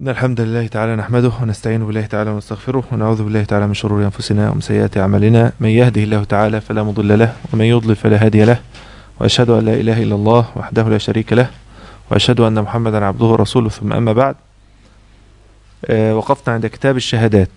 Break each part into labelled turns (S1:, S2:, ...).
S1: إن الحمد لله تعالى نحمده ونستعين بالله تعالى ونستغفره ونعوذ بالله تعالى من شرور أنفسنا ومن سيئات أعمالنا من يهده الله تعالى فلا مضل له ومن يضلل فلا هادي له وأشهد أن لا إله إلا الله وحده لا شريك له وأشهد أن محمدا عبده ورسوله ثم أما بعد آه وقفنا عند كتاب الشهادات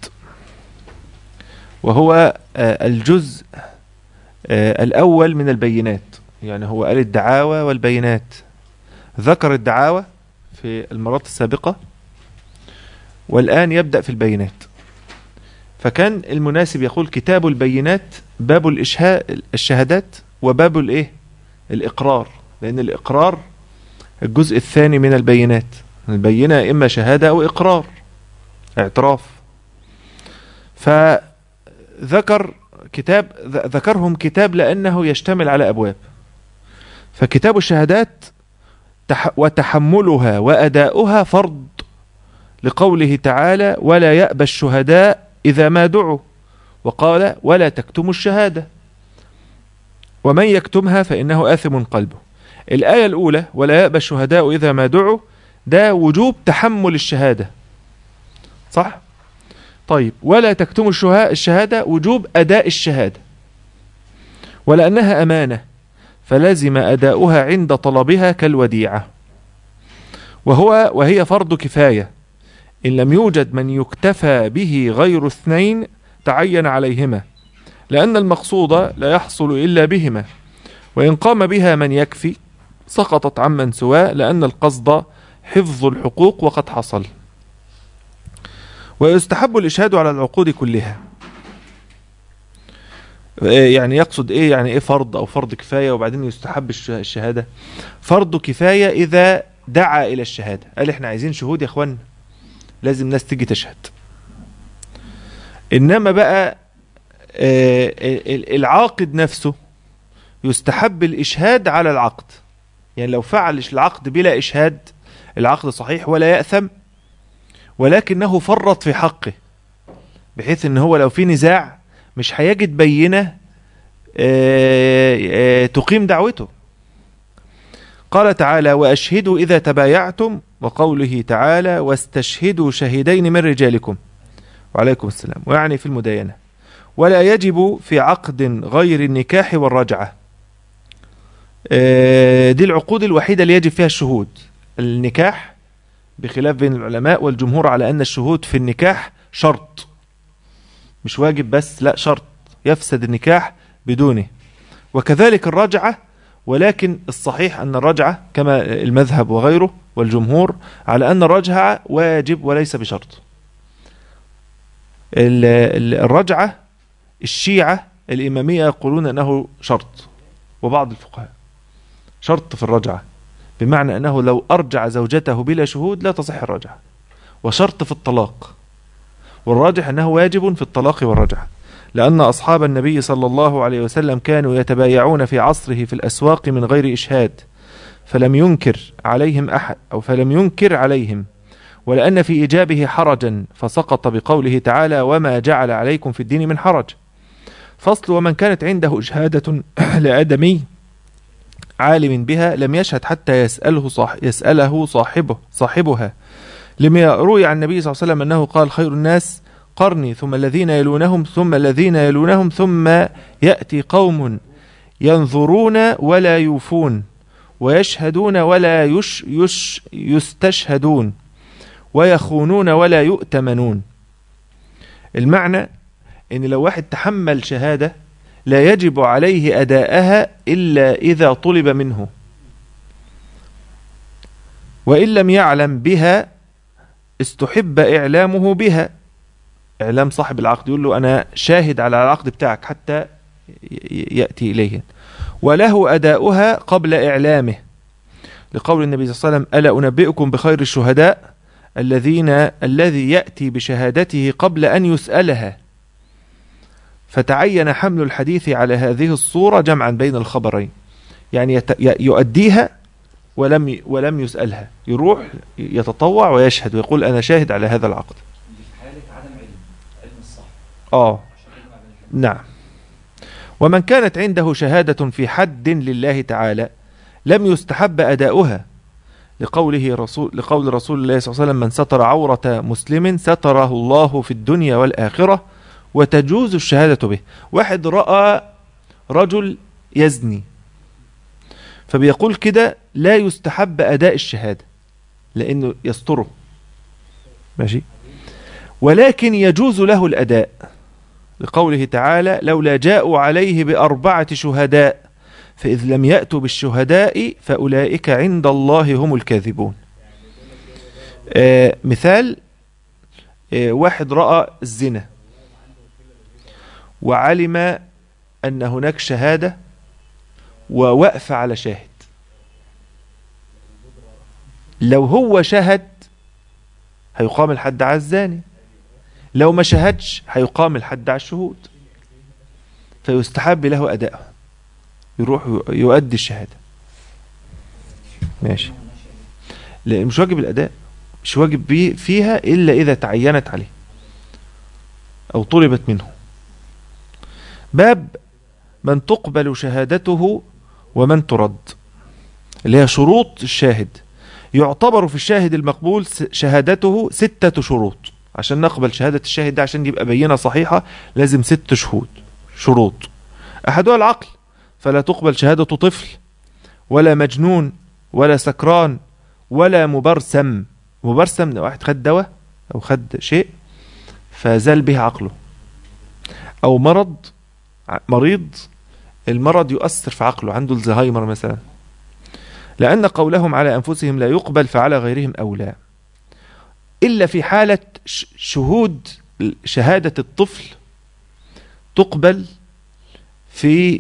S1: وهو آه الجزء آه الأول من البينات يعني هو قال الدعاوى والبينات ذكر الدعاوى في المرات السابقة والآن يبدأ في البينات فكان المناسب يقول كتاب البينات باب الإشهاء الشهادات وباب الإيه الإقرار لأن الإقرار الجزء الثاني من البينات البينة إما شهادة أو إقرار اعتراف فذكر كتاب ذكرهم كتاب لأنه يشتمل على أبواب فكتاب الشهادات وتحملها وأداؤها فرض لقوله تعالى ولا يأبى الشهداء إذا ما دعوا وقال ولا تكتموا الشهادة ومن يكتمها فإنه آثم قلبه الآية الأولى ولا يأبى الشهداء إذا ما دعوا ده وجوب تحمل الشهادة صح؟ طيب ولا تكتموا الشهادة وجوب أداء الشهادة ولأنها أمانة فلازم أداؤها عند طلبها كالوديعة وهو وهي فرض كفاية إن لم يوجد من يكتفى به غير اثنين تعين عليهما لأن المقصود لا يحصل إلا بهما وإن قام بها من يكفي سقطت عمن سواه لأن القصد حفظ الحقوق وقد حصل ويستحب الإشهاد على العقود كلها يعني يقصد ايه يعني ايه فرض او فرض كفاية وبعدين يستحب الشهادة فرض كفاية اذا دعا الى الشهادة قال احنا عايزين شهود يا اخوانا لازم ناس تيجي تشهد انما بقى العاقد نفسه يستحب الاشهاد على العقد يعني لو فعل العقد بلا اشهاد العقد صحيح ولا يأثم ولكنه فرط في حقه بحيث ان هو لو في نزاع مش هيجد بينة تقيم دعوته قال تعالى وأشهدوا إذا تبايعتم وقوله تعالى واستشهدوا شهدين من رجالكم وعليكم السلام ويعني في المداينة ولا يجب في عقد غير النكاح والرجعة دي العقود الوحيدة اللي يجب فيها الشهود النكاح بخلاف بين العلماء والجمهور على أن الشهود في النكاح شرط مش واجب بس لا شرط يفسد النكاح بدونه وكذلك الرجعة ولكن الصحيح أن الرجعة كما المذهب وغيره والجمهور على أن الرجعة واجب وليس بشرط الرجعة الشيعة الإمامية يقولون أنه شرط وبعض الفقهاء شرط في الرجعة بمعنى أنه لو أرجع زوجته بلا شهود لا تصح الرجعة وشرط في الطلاق والراجح أنه واجب في الطلاق والرجعة لأن أصحاب النبي صلى الله عليه وسلم كانوا يتبايعون في عصره في الأسواق من غير إشهاد فلم ينكر عليهم أحد أو فلم ينكر عليهم ولأن في إجابه حرجا فسقط بقوله تعالى وما جعل عليكم في الدين من حرج فصل ومن كانت عنده شهادة لآدمي عالم بها لم يشهد حتى يسأله, صاح يسأله صاحبه صاحبها لما روي عن النبي صلى الله عليه وسلم أنه قال خير الناس قرني ثم الذين يلونهم ثم الذين يلونهم ثم يأتي قوم ينظرون ولا يوفون ويشهدون ولا يش يش يستشهدون ويخونون ولا يؤتمنون المعنى ان لو واحد تحمل شهادة لا يجب عليه أداءها إلا إذا طلب منه وإن لم يعلم بها استحب إعلامه بها إعلام صاحب العقد يقول له أنا شاهد على العقد بتاعك حتى يأتي إليه وله أداؤها قبل إعلامه لقول النبي صلى الله عليه وسلم ألا أنبئكم بخير الشهداء الذين الذي يأتي بشهادته قبل أن يسألها فتعين حمل الحديث على هذه الصورة جمعا بين الخبرين يعني يؤديها ولم ولم يسألها يروح يتطوع ويشهد ويقول أنا شاهد على هذا العقد آه نعم ومن كانت عنده شهادة في حد لله تعالى لم يستحب أداؤها لقوله رسول لقول رسول الله صلى الله عليه وسلم من ستر عورة مسلم ستره الله في الدنيا والآخرة وتجوز الشهادة به واحد رأى رجل يزني فبيقول كده لا يستحب أداء الشهادة لأنه يستره ماشي ولكن يجوز له الأداء لقوله تعالى لولا جاءوا عليه بأربعة شهداء فإذ لم يأتوا بالشهداء فأولئك عند الله هم الكاذبون آه مثال آه واحد رأى الزنا وعلم أن هناك شهادة ووقف على شاهد لو هو شهد هيقام الحد على الزاني لو ما شهدش هيقام الحد على الشهود فيستحب له أداءه يروح يؤدي الشهادة ماشي لا مش واجب الأداء مش واجب بيه فيها إلا إذا تعينت عليه أو طلبت منه باب من تقبل شهادته ومن ترد اللي هي شروط الشاهد يعتبر في الشاهد المقبول شهادته ستة شروط عشان نقبل شهادة الشاهد ده عشان يبقى بينة صحيحة لازم ست شهود شروط أحدها العقل فلا تقبل شهادة طفل ولا مجنون ولا سكران ولا مبرسم مبرسم ده واحد خد دواء أو خد شيء فزال به عقله أو مرض مريض المرض يؤثر في عقله عنده الزهايمر مثلا لأن قولهم على أنفسهم لا يقبل فعلى غيرهم أولى إلا في حالة شهود شهادة الطفل تقبل في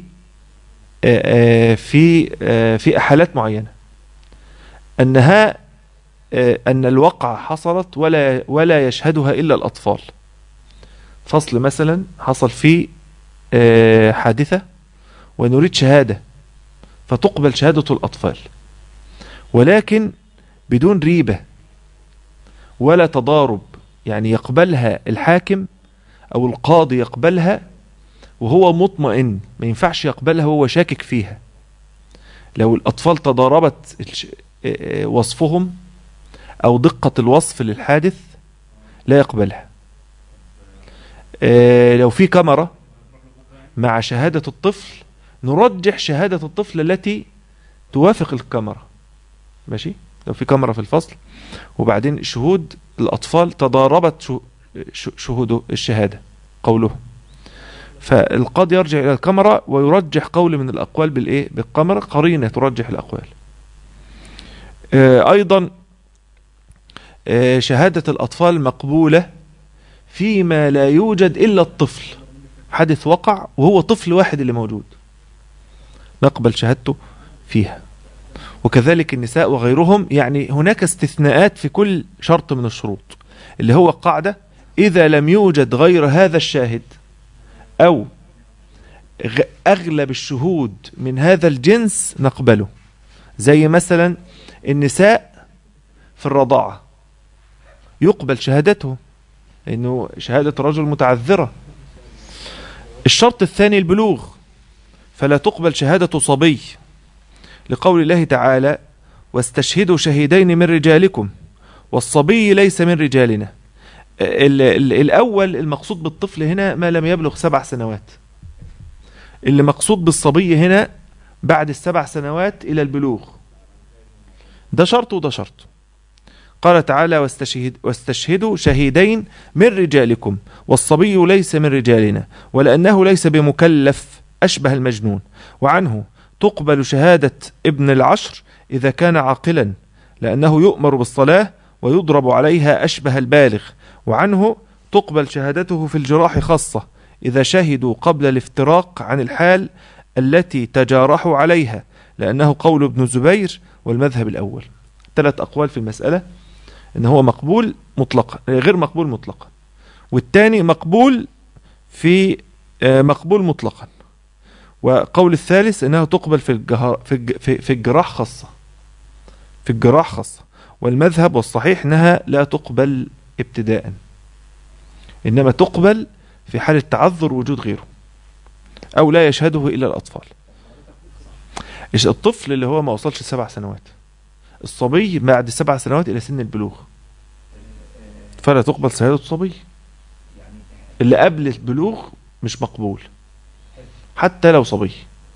S1: في في حالات معينة أنها أن الوقعة حصلت ولا ولا يشهدها إلا الأطفال فصل مثلا حصل فيه حادثة ونريد شهادة فتقبل شهادة الأطفال ولكن بدون ريبة ولا تضارب يعني يقبلها الحاكم أو القاضي يقبلها وهو مطمئن ما ينفعش يقبلها وهو شاكك فيها لو الأطفال تضاربت وصفهم أو دقة الوصف للحادث لا يقبلها لو في كاميرا مع شهادة الطفل نرجح شهادة الطفل التي توافق الكاميرا ماشي لو في كاميرا في الفصل وبعدين شهود الأطفال تضاربت شهود الشهادة قوله فالقاضي يرجع إلى الكاميرا ويرجح قول من الأقوال بالإيه بالكاميرا قرينة ترجح الأقوال أيضا شهادة الأطفال مقبولة فيما لا يوجد إلا الطفل حدث وقع وهو طفل واحد اللي موجود نقبل شهادته فيها وكذلك النساء وغيرهم يعني هناك استثناءات في كل شرط من الشروط اللي هو قاعدة إذا لم يوجد غير هذا الشاهد أو أغلب الشهود من هذا الجنس نقبله زي مثلا النساء في الرضاعة يقبل شهادته لأنه شهادة رجل متعذرة الشرط الثاني البلوغ فلا تقبل شهادة صبي لقول الله تعالى واستشهدوا شهيدين من رجالكم والصبي ليس من رجالنا ال ال الأول المقصود بالطفل هنا ما لم يبلغ سبع سنوات اللي مقصود بالصبي هنا بعد السبع سنوات إلى البلوغ ده شرط وده شرط قال تعالى واستشهد واستشهدوا شهيدين من رجالكم والصبي ليس من رجالنا ولأنه ليس بمكلف أشبه المجنون وعنه تقبل شهادة ابن العشر إذا كان عاقلا لأنه يؤمر بالصلاة ويضرب عليها أشبه البالغ وعنه تقبل شهادته في الجراح خاصة إذا شهدوا قبل الافتراق عن الحال التي تجارحوا عليها لأنه قول ابن الزبير والمذهب الأول ثلاث أقوال في المسألة إن هو مقبول مطلقا غير مقبول مطلقا والثاني مقبول في مقبول مطلقا وقول الثالث انها تقبل في الجهار في في, في الجراح خاصه في الجراح خاصه والمذهب والصحيح انها لا تقبل ابتداء انما تقبل في حال التعذر وجود غيره او لا يشهده الا الاطفال الطفل اللي هو ما وصلش سبع سنوات الصبي بعد سبع سنوات إلى سن البلوغ فلا تقبل شهادة الصبي اللي قبل البلوغ مش مقبول حتى لو صبي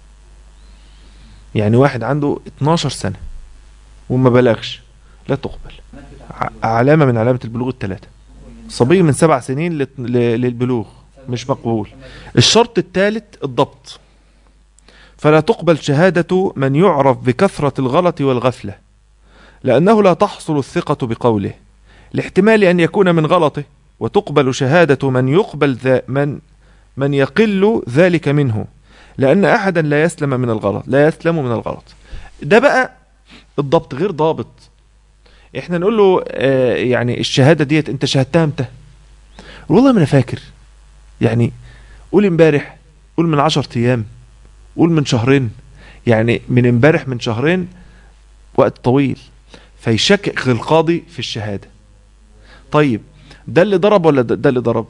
S1: يعني واحد عنده 12 سنة وما بلغش لا تقبل ع- علامة من علامة البلوغ الثلاثة صبي من سبع سنين لت- ل- للبلوغ مش مقبول الشرط الثالث الضبط فلا تقبل شهادة من يعرف بكثرة الغلط والغفلة لأنه لا تحصل الثقة بقوله لاحتمال أن يكون من غلطه وتقبل شهادة من يقبل ذا من من يقل ذلك منه لأن أحدا لا يسلم من الغلط لا يسلم من الغلط ده بقى الضبط غير ضابط احنا نقول له آه يعني الشهادة ديت انت شهدتها امتى والله ما انا فاكر يعني قول امبارح قول من عشر ايام قول من شهرين يعني من امبارح من شهرين وقت طويل فيشكك القاضي في الشهادة طيب ده اللي ضرب ولا ده, ده اللي ضرب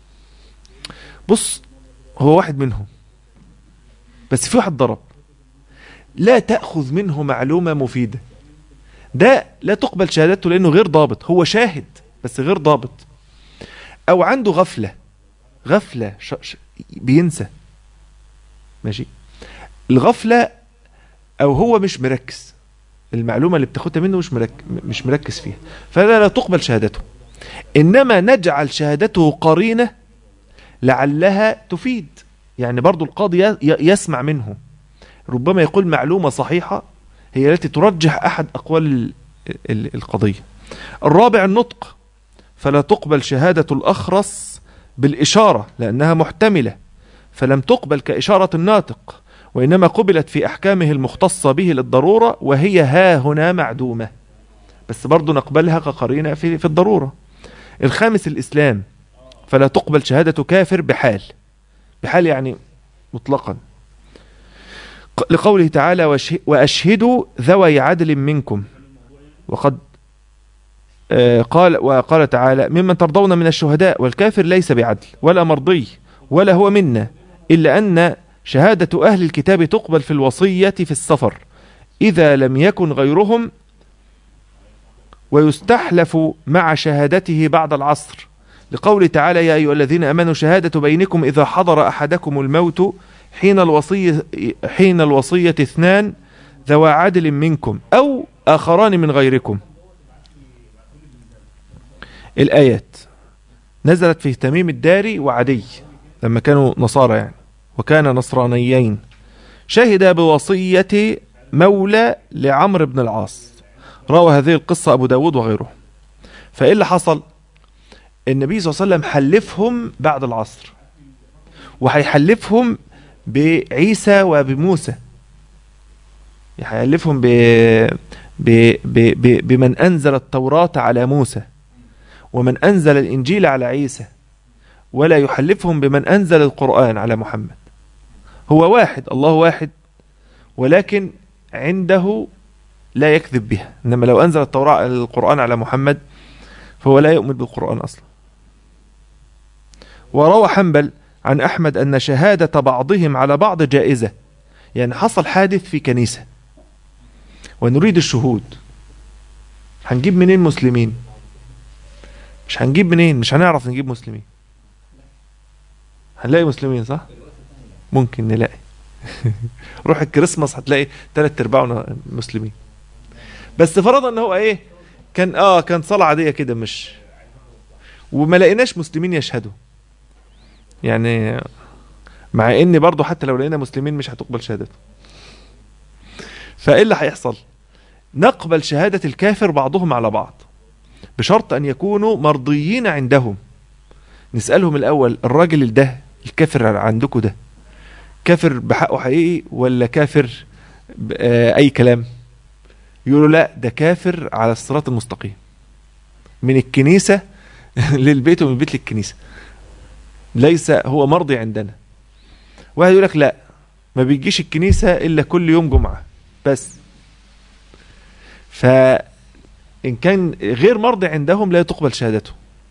S1: بص هو واحد منهم بس في واحد ضرب لا تأخذ منه معلومة مفيدة ده لا تقبل شهادته لأنه غير ضابط هو شاهد بس غير ضابط أو عنده غفلة غفلة ش... ش... بينسى ماشي الغفلة أو هو مش مركز المعلومة اللي بتاخدها منه مش مركز, مش مركز فيها فلا لا تقبل شهادته إنما نجعل شهادته قرينة لعلها تفيد يعني برضو القاضي ي- يسمع منه ربما يقول معلومة صحيحة هي التي ترجح أحد أقوال ال- ال- القضية الرابع النطق فلا تقبل شهادة الأخرس بالإشارة لأنها محتملة فلم تقبل كإشارة الناطق وإنما قبلت في أحكامه المختصة به للضرورة وهي ها هنا معدومة بس برضو نقبلها كقرينة في, في الضرورة الخامس الإسلام فلا تقبل شهادة كافر بحال بحال يعني مطلقا ق- لقوله تعالى وأشه- وأشهدوا ذوي عدل منكم وقد آه، قال وقال تعالى ممن ترضون من الشهداء والكافر ليس بعدل ولا مرضي ولا هو منا إلا أن شهادة أهل الكتاب تقبل في الوصية في السفر إذا لم يكن غيرهم ويستحلف مع شهادته بعد العصر لقول تعالى يا أيها الذين أمنوا شهادة بينكم إذا حضر أحدكم الموت حين الوصية حين الوصية اثنان ذوى عدل منكم أو آخران من غيركم الآيات نزلت في تميم الداري وعدي لما كانوا نصارى يعني وكان نصرانيين شهد بوصية مولى لعمرو بن العاص روى هذه القصة أبو داود وغيره فإيه اللي حصل النبي صلى الله عليه وسلم حلفهم بعد العصر وهيحلفهم بعيسى وبموسى هيحلفهم ب... ب... ب... ب... بمن أنزل التوراة على موسى ومن أنزل الإنجيل على عيسى ولا يحلفهم بمن أنزل القرآن على محمد هو واحد الله واحد ولكن عنده لا يكذب بها إنما لو أنزل التوراة القرآن على محمد فهو لا يؤمن بالقرآن أصلا وروى حنبل عن أحمد أن شهادة بعضهم على بعض جائزة يعني حصل حادث في كنيسة ونريد الشهود هنجيب منين مسلمين مش هنجيب منين مش هنعرف نجيب مسلمين هنلاقي مسلمين صح ممكن نلاقي روح الكريسماس هتلاقي تلات ارباعنا مسلمين بس فرضا ان هو ايه كان اه كان صلاة عادية كده مش وما لقيناش مسلمين يشهدوا يعني مع ان برضو حتى لو لقينا مسلمين مش هتقبل شهادته فايه اللي هيحصل نقبل شهادة الكافر بعضهم على بعض بشرط ان يكونوا مرضيين عندهم نسألهم الاول الراجل ده الكافر عندكم ده كافر بحقه حقيقي ولا كافر ب- آه، اي كلام يقولوا لا ده كافر على الصراط المستقيم من الكنيسة للبيت ومن البيت للكنيسة ليس هو مرضي عندنا واحد يقول لك لا ما بيجيش الكنيسة إلا كل يوم جمعة بس فإن كان غير مرضي عندهم لا تقبل شهادته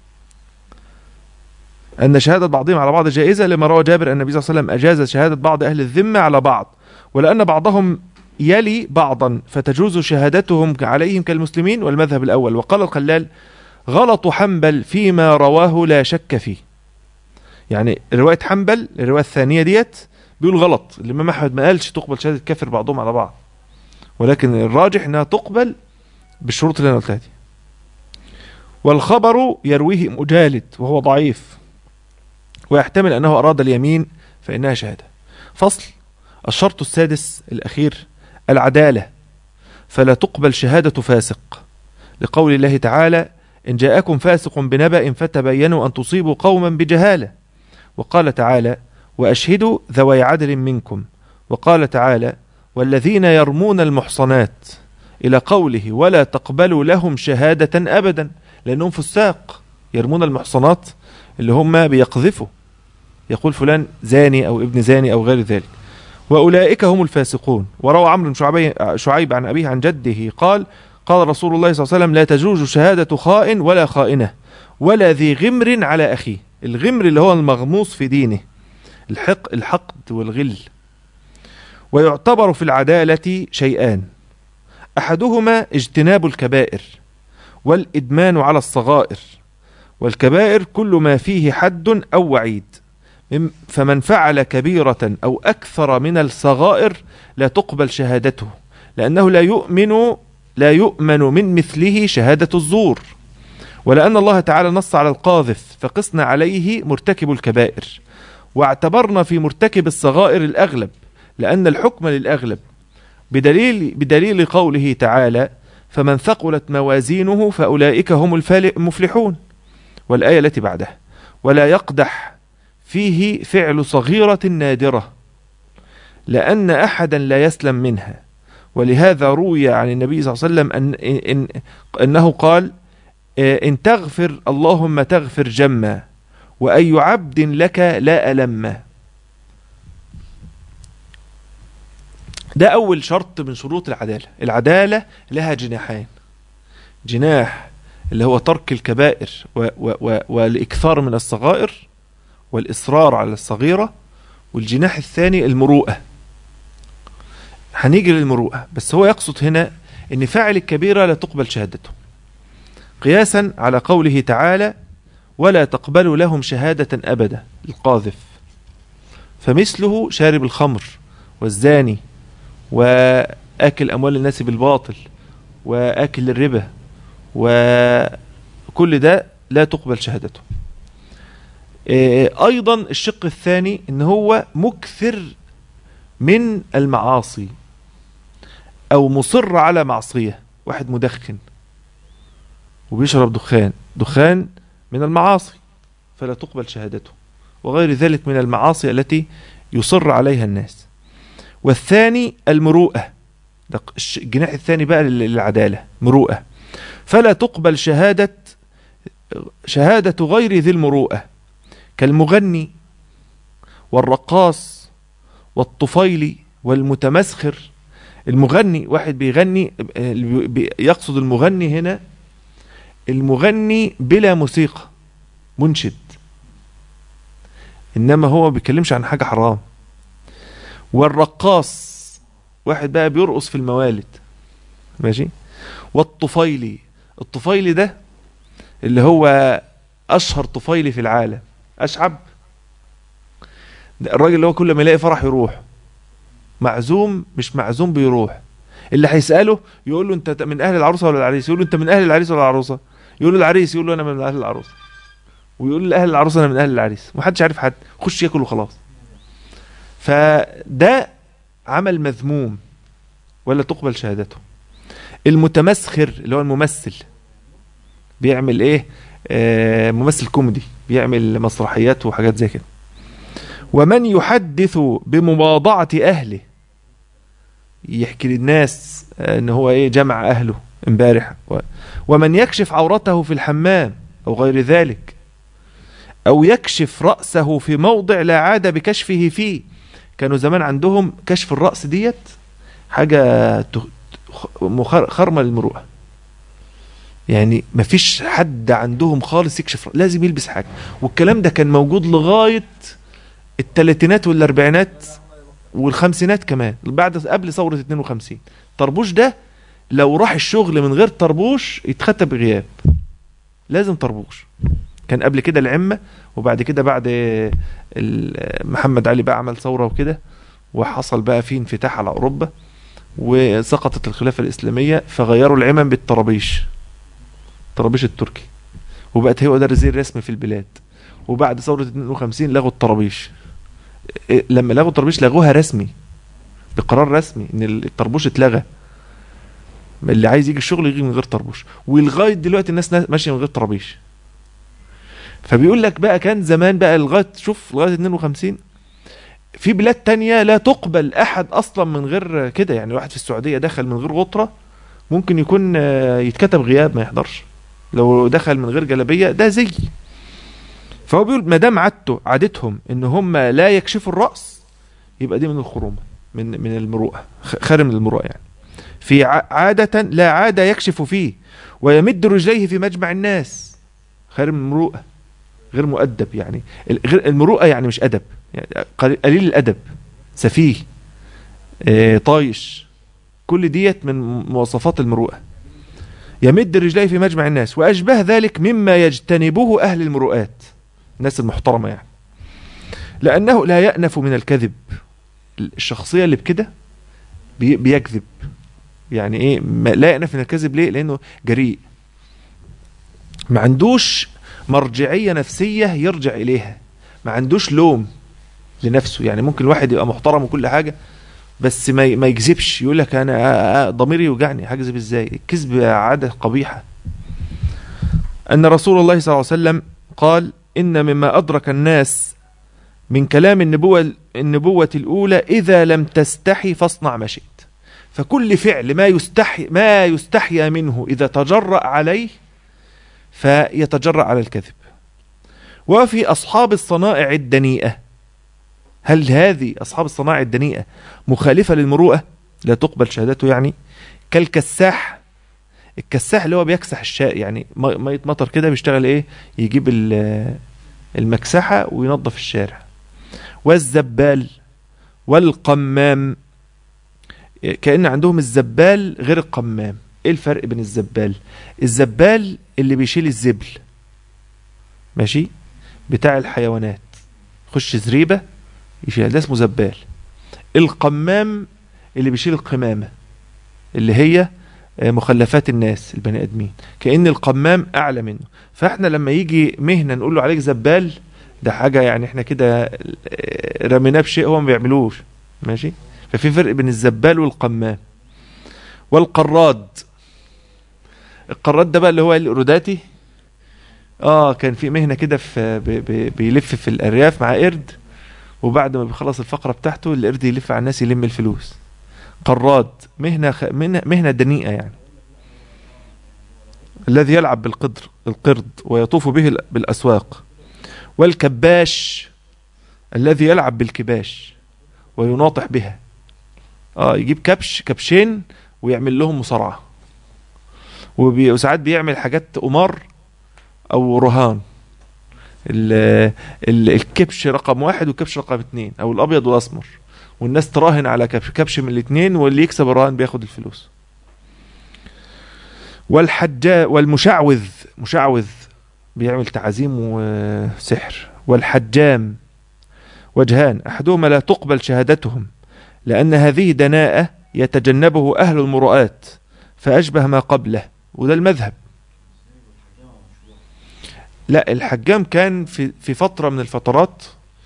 S1: أن شهادة بعضهم على بعض جائزة لما روى جابر أن النبي صلى الله عليه وسلم أجاز شهادة بعض أهل الذمة على بعض ولأن بعضهم يلي بعضا فتجوز شهادتهم عليهم كالمسلمين والمذهب الأول وقال الخلال غلط حنبل فيما رواه لا شك فيه يعني رواية حنبل الرواية الثانية ديت بيقول غلط الإمام أحمد ما قالش تقبل شهادة كافر بعضهم على بعض ولكن الراجح انها تقبل بالشروط اللي انا قلتها دي والخبر يرويه مجالد وهو ضعيف ويحتمل انه اراد اليمين فانها شهاده فصل الشرط السادس الاخير العداله فلا تقبل شهاده فاسق لقول الله تعالى ان جاءكم فاسق بنبأ فتبينوا ان تصيبوا قوما بجهاله وقال تعالى واشهدوا ذوي عدل منكم وقال تعالى والذين يرمون المحصنات إلى قوله ولا تقبلوا لهم شهادة أبدا لأنهم فساق يرمون المحصنات اللي هم بيقذفوا يقول فلان زاني أو ابن زاني أو غير ذلك وأولئك هم الفاسقون وروى عمرو بن شعيب عن أبيه عن جده قال قال رسول الله صلى الله عليه وسلم لا تجوز شهادة خائن ولا خائنة ولا ذي غمر على أخيه الغمر اللي هو المغموس في دينه الحق الحقد والغل ويعتبر في العدالة شيئان أحدهما اجتناب الكبائر والإدمان على الصغائر والكبائر كل ما فيه حد أو وعيد فمن فعل كبيرة أو أكثر من الصغائر لا تقبل شهادته لأنه لا يؤمن لا يؤمن من مثله شهادة الزور ولأن الله تعالى نص على القاذف فقسنا عليه مرتكب الكبائر واعتبرنا في مرتكب الصغائر الأغلب لأن الحكم للأغلب بدليل, بدليل قوله تعالى فمن ثقلت موازينه فأولئك هم المفلحون والآية التي بعدها ولا يقدح فيه فعل صغيرة نادرة لأن أحدا لا يسلم منها ولهذا روي عن النبي صلى الله عليه وسلم أن إن أنه قال إن تغفر اللهم تغفر جما وأي عبد لك لا ألم ده أول شرط من شروط العدالة العدالة لها جناحين جناح اللي هو ترك الكبائر و و و والإكثار من الصغائر والإصرار على الصغيرة والجناح الثاني المروءة هنيجي للمروءة بس هو يقصد هنا ان فاعل الكبيرة لا تقبل شهادته قياسا على قوله تعالى ولا تقبل لهم شهادة أبدا القاذف فمثله شارب الخمر والزاني وأكل أموال الناس بالباطل وأكل الربا وكل ده لا تقبل شهادته آه، أيضا الشق الثاني إن هو مكثر من المعاصي أو مصر على معصية واحد مدخن وبيشرب دخان دخان من المعاصي فلا تقبل شهادته وغير ذلك من المعاصي التي يصر عليها الناس والثاني المروءة الجناح الثاني بقى للعدالة مروءة فلا تقبل شهادة شهادة غير ذي المروءة كالمغني والرقاص والطفيلي والمتمسخر المغني واحد بيغني يقصد المغني هنا المغني بلا موسيقى منشد انما هو بيتكلمش عن حاجة حرام والرقاص واحد بقى بيرقص في الموالد ماشي والطفيلي الطفيلي ده اللي هو اشهر طفيلي في العالم اشعب الراجل اللي هو كل ما يلاقي فرح يروح معزوم مش معزوم بيروح اللي هيساله يقول له انت من اهل العروسه ولا العريس يقول له انت من اهل العريس ولا العروسه يقول له العريس يقول له انا من اهل العروسه ويقول لاهل العروسه انا من اهل العريس محدش عارف حد خش ياكل وخلاص فده عمل مذموم ولا تقبل شهادته المتمسخر اللي هو الممثل بيعمل ايه آه ممثل كوميدي بيعمل مسرحيات وحاجات زي كده ومن يحدث بمواضعة اهله يحكي للناس آه ان هو ايه جمع اهله امبارح ومن يكشف عورته في الحمام او غير ذلك او يكشف رأسه في موضع لا عاد بكشفه فيه كانوا زمان عندهم كشف الرأس ديت حاجة خرمة للمروءة يعني مفيش حد عندهم خالص يكشف لازم يلبس حاجة والكلام ده كان موجود لغاية الثلاثينات والاربعينات والخمسينات كمان بعد قبل ثوره 52 طربوش ده لو راح الشغل من غير طربوش يتختم بغياب لازم طربوش كان قبل كده العمه وبعد كده بعد ال- محمد علي بقى عمل ثوره وكده وحصل بقى في انفتاح على اوروبا وسقطت الخلافه الاسلاميه فغيروا العمم بالطرابيش الطرابيش التركي وبقت هو ده الرزيل الرسمي في البلاد وبعد ثوره 52 لغوا الطرابيش إيه، لما لغوا الطرابيش لغوها رسمي بقرار رسمي ان الطربوش اتلغى اللي عايز يجي الشغل يجي من غير طربوش ولغايه دلوقتي الناس نا- ماشيه من غير طرابيش فبيقول لك بقى كان زمان بقى لغايه شوف لغايه 52 في بلاد تانية لا تقبل احد اصلا من غير كده يعني واحد في السعوديه دخل من غير غطره ممكن يكون آه، يتكتب غياب ما يحضرش لو دخل من غير جلابيه ده زي فهو بيقول ما دام عادته عادتهم ان هم لا يكشفوا الراس يبقى دي من الخرومه من من المروءه خ- خارج من المروءه يعني في ع- عاده لا عاده يكشف فيه ويمد رجليه في مجمع الناس خارج من المروءه غير مؤدب يعني ال- غير المروءه يعني مش ادب يعني قليل قليل الادب سفيه آه، طايش كل ديت من مواصفات المروءه يمد رجليه في مجمع الناس واشبه ذلك مما يجتنبه اهل المروءات الناس المحترمه يعني لانه لا يأنف من الكذب الشخصيه اللي بكده بي- بيكذب يعني ايه ما لا يأنف من الكذب ليه لانه جريء ما عندوش مرجعيه نفسيه يرجع اليها ما عندوش لوم لنفسه يعني ممكن الواحد يبقى محترم وكل حاجه بس ما ي- ما يكذبش يقول لك انا آه، آه، ضميري يوجعني هكذب ازاي الكذب عاده قبيحه ان رسول الله صلى الله عليه وسلم قال ان مما ادرك الناس من كلام النبوه النبوه الاولى اذا لم تستحي فاصنع ما شئت فكل فعل ما يستحي ما يستحيا منه اذا تجرأ عليه فيتجرأ على الكذب وفي أصحاب الصنائع الدنيئة هل هذه أصحاب الصنائع الدنيئة مخالفة للمروءة لا تقبل شهادته يعني كالكساح الكساح اللي هو بيكسح الشاء يعني م- مية مطر كده بيشتغل ايه يجيب ال- المكسحة وينظف الشارع والزبال والقمام كأن عندهم الزبال غير القمام ايه الفرق بين الزبال الزبال اللي بيشيل الزبل ماشي بتاع الحيوانات خش زريبة يشيل ده اسمه زبال القمام اللي بيشيل القمامة اللي هي آه، مخلفات الناس البني ادمين كأن القمام اعلى منه فاحنا لما يجي مهنة نقول له عليك زبال ده حاجة يعني احنا كده آه، رميناه بشيء هو ما بيعملوش ماشي ففي فرق بين الزبال والقمام والقراد القراد ده بقى اللي هو القروداتي اه كان في مهنه كده في بي بي بيلف في الارياف مع قرد وبعد ما بيخلص الفقره بتاعته القرد يلف على الناس يلم الفلوس قراد مهنه خ... مهنه مهنه دنيئه يعني الذي يلعب بالقدر القرد ويطوف به ال- بالاسواق والكباش الذي يلعب بالكباش ويناطح بها اه يجيب كبش كبشين ويعمل لهم مصارعه وبي- وساعات بيعمل حاجات قمار او رهان ال- ال- الكبش رقم واحد والكبش رقم اتنين او الابيض والاسمر والناس تراهن على كبش كبش من الاتنين واللي يكسب الرهان بياخد الفلوس والحجا والمشعوذ مشعوذ بيعمل تعازيم وسحر والحجام وجهان احدهما لا تقبل شهادتهم لان هذه دناءه يتجنبه اهل المروءات فاشبه ما قبله وده المذهب لا الحجام كان في في فتره من الفترات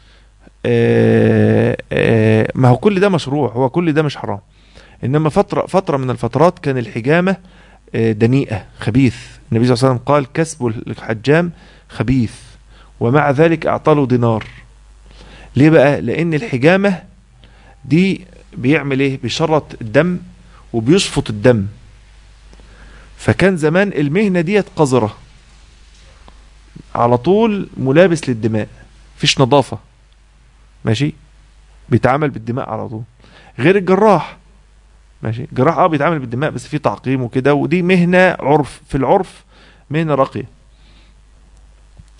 S1: آه، آه، ما هو كل ده مشروع هو كل ده مش حرام انما فتره فتره من الفترات كان الحجامه آه، دنيئه خبيث النبي صلى الله عليه وسلم قال كسب الحجام خبيث ومع ذلك اعطى له دينار ليه بقى لان الحجامه دي بيعمل ايه بيشرط الدم وبيشفط الدم فكان زمان المهنه ديت قذره على طول ملابس للدماء فيش نظافة ماشي بيتعامل بالدماء على طول غير الجراح ماشي الجراح اه بيتعامل بالدماء بس في تعقيم وكده ودي مهنة عرف في العرف مهنة راقية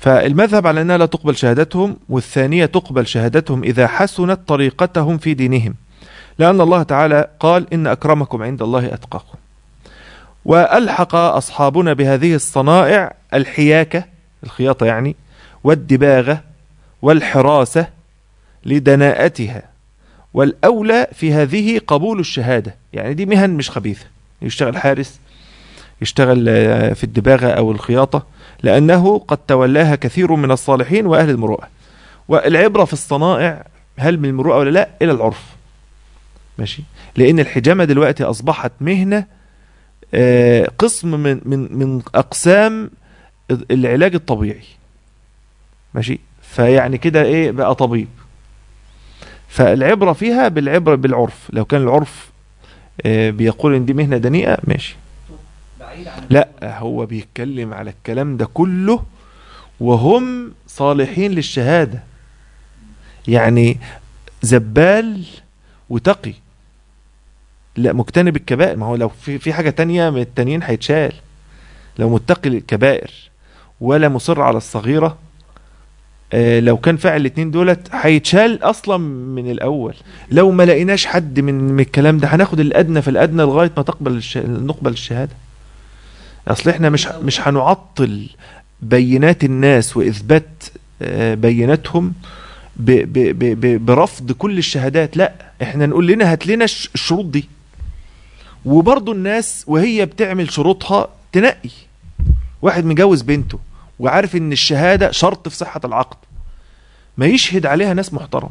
S1: فالمذهب على أنها لا تقبل شهادتهم والثانية تقبل شهادتهم إذا حسنت طريقتهم في دينهم لأن الله تعالى قال إن أكرمكم عند الله أتقاكم وألحق أصحابنا بهذه الصنائع الحياكة الخياطة يعني والدباغة والحراسة لدناءتها والأولى في هذه قبول الشهادة يعني دي مهن مش خبيثة يشتغل حارس يشتغل آه، في الدباغة أو الخياطة لأنه قد تولاها كثير من الصالحين وأهل المروءة والعبرة في الصنائع هل من المروءة ولا لا إلى العرف ماشي لأن الحجامة دلوقتي أصبحت مهنة آه، قسم من من من أقسام العلاج الطبيعي ماشي فيعني كده إيه بقى طبيب فالعبرة فيها بالعبرة بالعرف لو كان العرف آه، بيقول ان دي مهنة دنيئة ماشي لا هو بيتكلم على الكلام ده كله وهم صالحين للشهادة يعني زبال وتقي لا مجتنب الكبائر ما هو لو في في حاجة تانية من التانيين هيتشال لو متقي للكبائر ولا مصر على الصغيرة آه، لو كان فاعل الاثنين دولت هيتشال اصلا من الاول لو ما لقيناش حد من, من الكلام ده هناخد الادنى في الادنى لغايه ما تقبل الش... نقبل الشهاده اصل احنا مش مش هنعطل بينات الناس واثبات آه، بيناتهم ب... ب... ب... ب... برفض كل الشهادات لا احنا نقول لنا هات لنا الشروط دي وبرضه الناس وهي بتعمل شروطها تنقي واحد مجوز بنته وعارف ان الشهادة شرط في صحة العقد ما يشهد عليها ناس محترم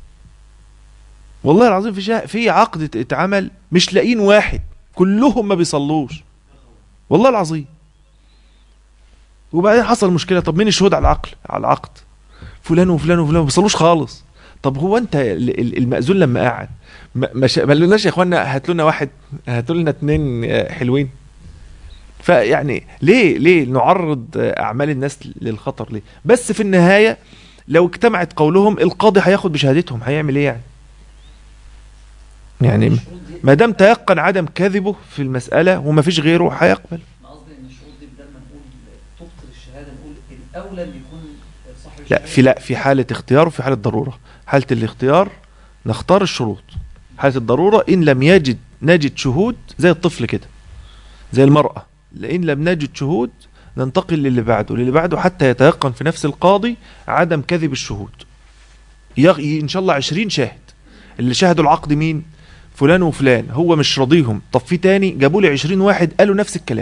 S1: والله العظيم في في عقد اتعمل مش لاقين واحد كلهم ما بيصلوش والله العظيم وبعدين حصل مشكلة طب مين الشهود على العقل على العقد فلان وفلان وفلان ما بيصلوش خالص طب هو انت المأذون لما قعد ما ما قالولناش يا اخوانا هاتوا لنا واحد هاتوا لنا اثنين حلوين فيعني ليه ليه نعرض اعمال الناس للخطر ليه بس في النهايه لو اجتمعت قولهم القاضي هياخد بشهادتهم هيعمل ايه يعني يعني ما دام تيقن عدم كذبه في المساله وما فيش غيره هيقبل قصدي ان الشروط دي بدل ما نقول تبطل الشهاده نقول الاولى ان يكون صاحب لا في لا في حاله اختيار وفي حاله ضروره حاله الاختيار نختار الشروط حاله الضروره ان لم يجد نجد شهود زي الطفل كده زي المراه لئن لم نجد شهود ننتقل للي بعده للي بعده حتى يتيقن في نفس القاضي عدم كذب الشهود يغ... ان شاء الله عشرين شاهد اللي شاهدوا العقد مين فلان وفلان هو مش راضيهم طب في تاني جابوا لي عشرين واحد قالوا نفس الكلام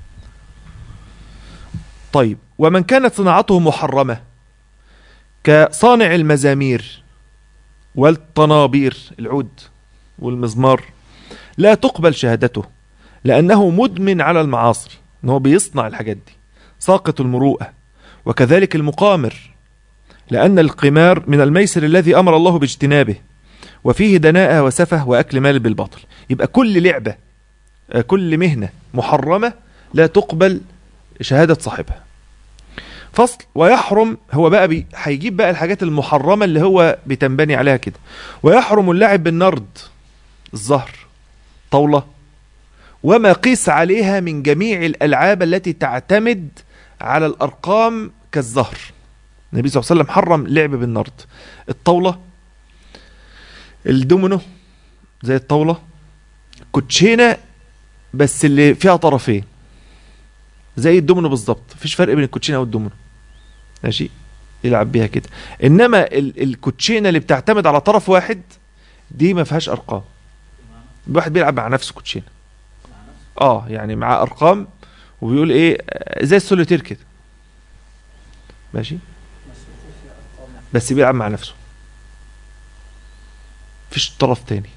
S1: طيب ومن كانت صناعته محرمة كصانع المزامير والطنابير العود والمزمار لا تقبل شهادته لأنه مدمن على المعاصي ان هو بيصنع الحاجات دي ساقط المروءة وكذلك المقامر لأن القمار من الميسر الذي أمر الله باجتنابه وفيه دناءة وسفه وأكل مال بالباطل يبقى كل لعبة آه، كل مهنة محرمة لا تقبل شهادة صاحبها فصل ويحرم هو بقى بي هيجيب بقى الحاجات المحرمة اللي هو بتنبني عليها كده ويحرم اللعب بالنرد الزهر طاولة وما قيس عليها من جميع الألعاب التي تعتمد على الأرقام كالزهر النبي صلى الله عليه وسلم حرم لعب بالنرد الطاولة الدومينو زي الطاولة كوتشينة بس اللي فيها طرفين زي الدومينو بالظبط مفيش فرق بين الكوتشينه والدومينو ماشي يلعب بيها كده انما الكوتشينه اللي بتعتمد على طرف واحد دي ما فيهاش ارقام الواحد بيلعب مع نفسه كوتشينه اه يعني معاه ارقام وبيقول ايه زي السوليتير كده ماشي بس بيلعب مع نفسه مفيش طرف تاني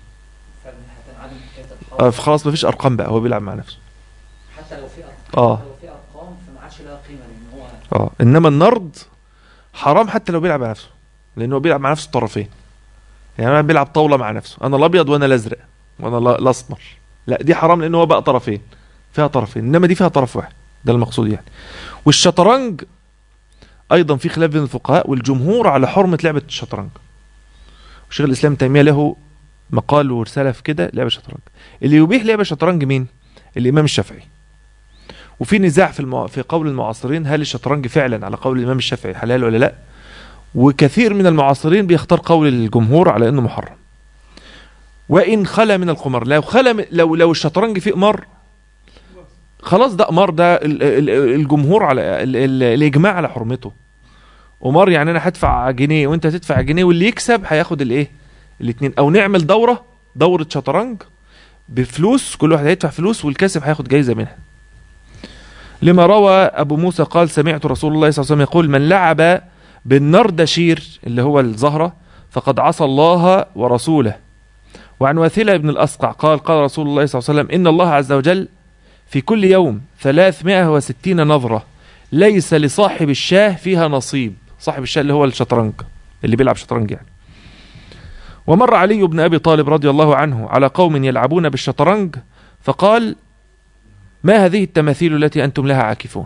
S1: اه خلاص مفيش ارقام بقى هو بيلعب مع نفسه حتى لو في ارقام اه لو في ارقام فما عادش لها قيمه لان هو اه انما النرد حرام حتى لو بيلعب مع نفسه لانه هو بيلعب مع نفسه الطرفين يعني انا بيلعب طاوله مع نفسه انا الابيض وانا الازرق وانا الاسمر لا دي حرام لان هو بقى طرفين فيها طرفين انما دي فيها طرف واحد ده المقصود يعني والشطرنج ايضا في خلاف بين الفقهاء والجمهور على حرمه لعبه الشطرنج شيخ الاسلام تيميه له مقال ورساله في كده لعبه الشطرنج اللي يبيح لعبه الشطرنج مين الامام الشافعي وفي نزاع في المع... في قول المعاصرين هل الشطرنج فعلا على قول الامام الشافعي حلال ولا لا وكثير من المعاصرين بيختار قول الجمهور على انه محرم وان خلا من القمار لو خلا من... لو لو الشطرنج فيه قمار خلاص ده قمار ده ال- ال- الجمهور على ال- ال- الاجماع على حرمته قمار يعني انا هدفع جنيه وانت تدفع جنيه واللي يكسب هياخد الايه الاثنين او نعمل دوره دوره شطرنج بفلوس كل واحد هيدفع فلوس والكاسب هياخد جايزه منها لما روى ابو موسى قال سمعت رسول الله صلى الله عليه وسلم يقول من لعب بالنردشير اللي هو الزهره فقد عصى الله ورسوله وعن واثله بن الاسقع قال قال رسول الله صلى الله عليه وسلم ان الله عز وجل في كل يوم 360 نظره ليس لصاحب الشاه فيها نصيب صاحب الشاه اللي هو الشطرنج اللي بيلعب شطرنج يعني ومر علي بن ابي طالب رضي الله عنه على قوم يلعبون بالشطرنج فقال ما هذه التماثيل التي انتم لها عاكفون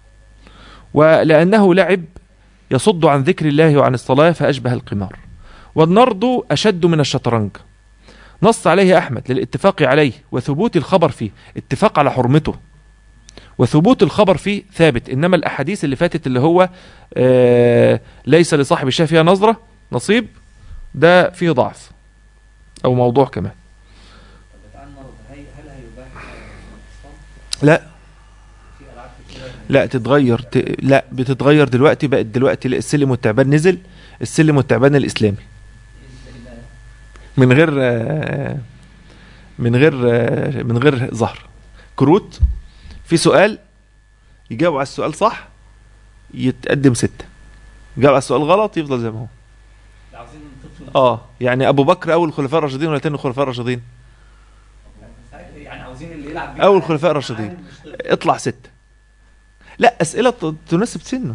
S1: ولانه لعب يصد عن ذكر الله وعن الصلاه فاشبه القمار والنرد اشد من الشطرنج نص عليه احمد للاتفاق عليه وثبوت الخبر فيه اتفاق على حرمته وثبوت الخبر فيه ثابت انما الاحاديث اللي فاتت اللي هو آه ليس لصاحب الشاه فيها نظره نصيب ده فيه ضعف او موضوع كمان
S2: طب بتاع النهارده هي هل هيباح الاتصال؟
S1: لا
S2: في العاب كتير
S1: لا تتغير ت... لا بتتغير دلوقتي بقت دلوقتي السلم والتعبان نزل السلم والتعبان الاسلامي
S2: ازاي بقى؟
S1: من غير آه، من غير آه، من غير ظهر كروت في سؤال يجاوب على السؤال صح يتقدم ستة يجاوب على السؤال غلط يفضل زي ما هو
S2: عاوزين طفل
S1: اه يعني ابو بكر اول الخلفاء الراشدين ولا تاني الخلفاء الراشدين
S2: يعني عاوزين اللي يلعب بيه
S1: أول
S2: عادي.
S1: خلفاء راشدين.
S2: عادي مش طفل.
S1: اطلع ستة لا اسئلة ت- تناسب سنه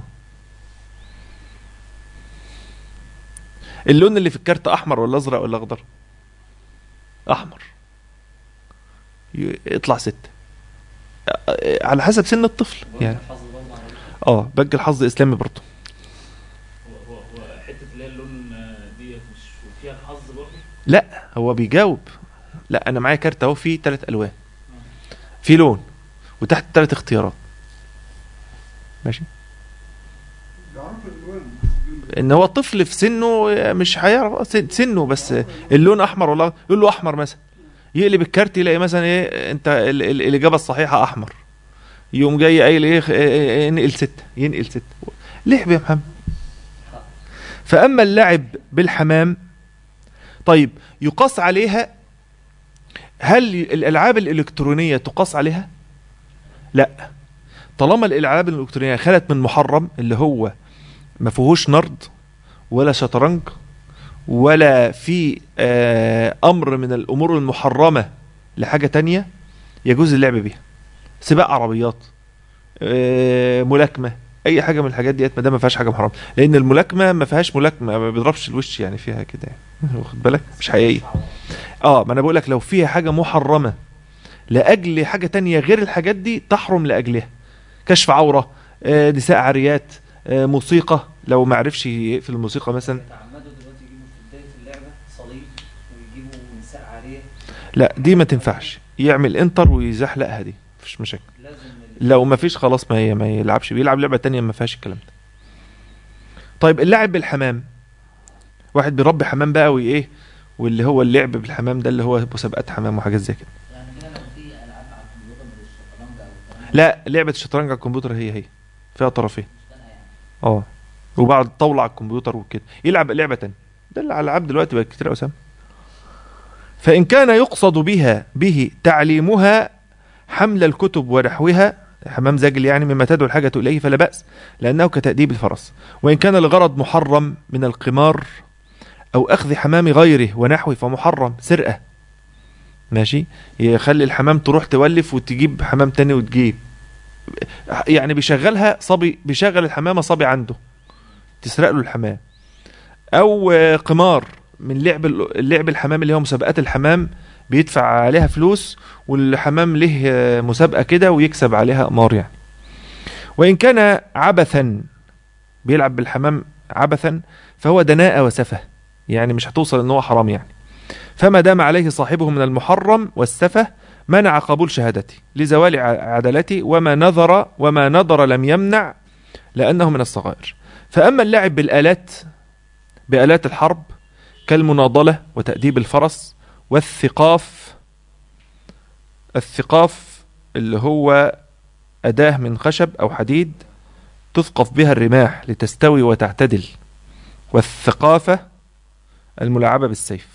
S1: اللون اللي في الكارت احمر ولا ازرق ولا اخضر احمر ي- اطلع ستة آه، على حسب سن الطفل
S2: برضه
S1: يعني
S2: الحظ برضه على
S1: اه بج الحظ اسلامي برضه
S3: هو هو هو حته اللي هي اللون آه، ديت مش فيها الحظ برضه
S1: لا هو بيجاوب لا انا معايا كارت اهو فيه ثلاث الوان في لون وتحت ثلاث اختيارات ماشي ان هو طفل في سنه مش هيعرف سن- سنه بس اللون احمر ولا يقول له احمر مثلا يقلب الكارت يلاقي مثلا ايه انت ال- ال- الاجابه الصحيحه احمر يقوم جاي قايل ايه خ- إيه- ينقل ستة ينقل ستة لعب يا محمد فاما اللعب بالحمام طيب يقاس عليها هل الالعاب الالكترونيه تقاس عليها لا طالما الالعاب الالكترونيه خلت من محرم اللي هو ما فيهوش نرد ولا شطرنج ولا في آه امر من الامور المحرمه لحاجه تانية يجوز اللعب بيها سباق عربيات آه ملاكمه اي حاجه من الحاجات ديت ما دام ما فيهاش حاجه محرمه لان الملاكمه ما فيهاش ملاكمه ما بيضربش الوش يعني فيها كده يعني واخد بالك مش حقيقيه اه ما انا بقول لك لو فيها حاجه محرمه لاجل حاجه تانية غير الحاجات دي تحرم لاجلها كشف عوره آه نساء عاريات آه موسيقى لو ما عرفش يقفل الموسيقى مثلا
S2: يتعمدوا دلوقتي يجيبوا في بدايه اللعبه صليب ويجيبوا نساء عاريه
S1: لا دي ما تنفعش يعمل انتر ويزحلقها دي مفيش مشاكل
S2: لازم ال-
S1: لو ما فيش خلاص ما هي ما يلعبش بيلعب لعبه تانية ما فيهاش الكلام ده طيب اللعب بالحمام واحد بيربي حمام بقى وايه واللي هو اللعب بالحمام ده اللي هو مسابقات حمام وحاجات زي كده
S2: يعني هنا لو في العاب على الكمبيوتر من الشطرنج او الكلام ده
S1: لا لعبه الشطرنج على الكمبيوتر هي هي فيها طرفين
S2: مش ده يعني
S1: اه وبعد طاوله على الكمبيوتر وكده يلعب لعبه تانية ده الالعاب دلوقتي بقت كتير قوي فان كان يقصد بها به تعليمها حمل الكتب ونحوها حمام زجل يعني مما تدعو الحاجة إليه فلا بأس لأنه كتأديب الفرس وإن كان الغرض محرم من القمار أو أخذ حمام غيره ونحوه فمحرم سرقة ماشي يخلي الحمام تروح تولف وتجيب حمام تاني وتجيب يعني بيشغلها صبي بيشغل الحمامة صبي عنده تسرق له الحمام أو آه، قمار من لعب اللعب الحمام اللي هو مسابقات الحمام بيدفع عليها فلوس والحمام له آه، مسابقة كده ويكسب عليها قمار يعني وإن كان عبثا بيلعب بالحمام عبثا فهو دناءة وسفه يعني مش هتوصل ان هو حرام يعني فما دام عليه صاحبه من المحرم والسفه منع قبول شهادتي لزوال ع- عدالتي وما نظر وما نظر لم يمنع لأنه من الصغائر فأما اللعب بالآلات بآلات الحرب كالمناضلة وتأديب الفرس والثقاف الثقاف اللي هو أداة من خشب أو حديد تثقف بها الرماح لتستوي وتعتدل والثقافة الملعبة بالسيف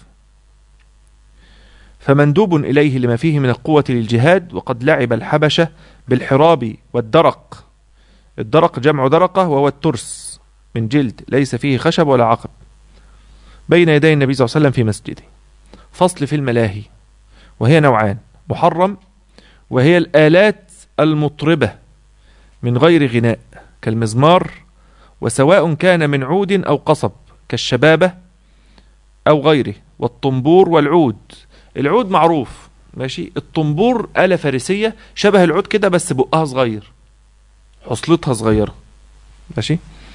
S1: فمندوب إليه لما فيه من القوة للجهاد وقد لعب الحبشة بالحراب والدرق الدرق جمع درقة وهو الترس من جلد ليس فيه خشب ولا عقب بين يدي النبي صلى الله عليه وسلم في مسجده فصل في الملاهي وهي نوعان محرم وهي الآلات المطربة من غير غناء كالمزمار وسواء كان من عود أو قصب كالشبابة أو غيره والطنبور والعود العود معروف ماشي الطنبور آلة فارسية شبه العود كده بس بقها صغير حصلتها صغيرة ماشي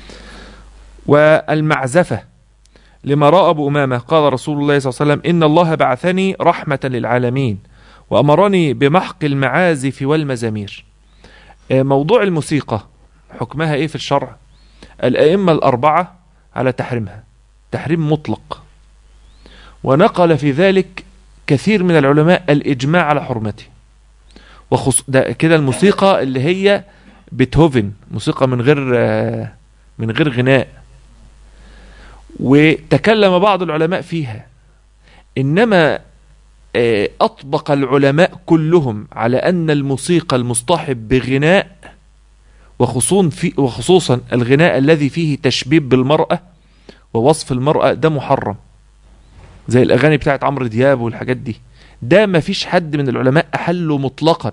S1: والمعزفة لما رأى أبو أمامة قال رسول الله صلى الله عليه وسلم إن الله بعثني رحمة للعالمين وأمرني بمحق المعازف والمزامير آه، موضوع الموسيقى حكمها إيه في الشرع الأئمة الأربعة على تحريمها تحريم مطلق ونقل في ذلك كثير من العلماء الإجماع على حرمته وخص... ده كده الموسيقى اللي هي بيتهوفن موسيقى من غير آه، من غير غناء وتكلم بعض العلماء فيها إنما آه، أطبق العلماء كلهم على أن الموسيقى المصطحب بغناء وخصوصا في وخصوصا الغناء الذي فيه تشبيب بالمرأة ووصف المرأة ده محرم زي الأغاني بتاعت عمرو دياب والحاجات دي ده ما فيش حد من العلماء أحله مطلقا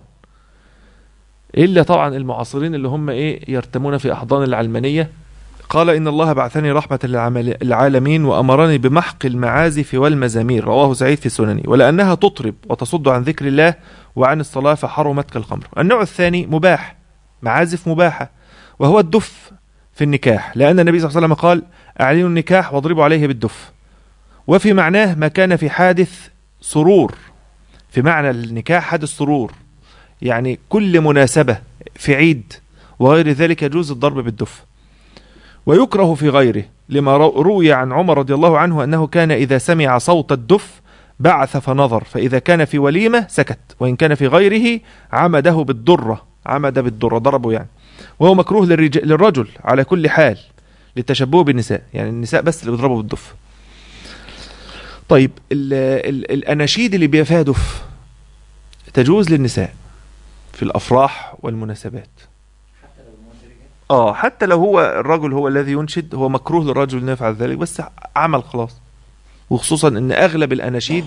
S1: إلا طبعا المعاصرين اللي هم إيه يرتمون في أحضان العلمانية قال إن الله بعثني رحمة للعمل- للعالمين وأمرني بمحق المعازف والمزامير رواه سعيد في سننه ولأنها تطرب وتصد عن ذكر الله وعن الصلاة فحرمت كالخمر النوع الثاني مباح معازف مباحة وهو الدف في النكاح لأن النبي صلى الله عليه وسلم قال أعلنوا النكاح واضربوا عليه بالدف وفي معناه ما كان في حادث سرور في معنى النكاح حادث سرور يعني كل مناسبة في عيد وغير ذلك يجوز الضرب بالدف ويكره في غيره لما رو- روي عن عمر رضي الله عنه أنه كان إذا سمع صوت الدف بعث فنظر فإذا كان في وليمة سكت وإن كان في غيره عمده بالدرة عمد بالدرة ضربه يعني وهو مكروه للرج... للرجل على كل حال للتشبه بالنساء يعني النساء بس اللي بيضربوا بالدف طيب ال... ال... الأناشيد اللي بيبقى فيها دف تجوز للنساء في الأفراح والمناسبات
S2: حتى لو المواد رجال
S1: اه حتى لو هو الرجل هو الذي ينشد هو مكروه للرجل انه يفعل ذلك بس عمل خلاص وخصوصا ان اغلب الاناشيد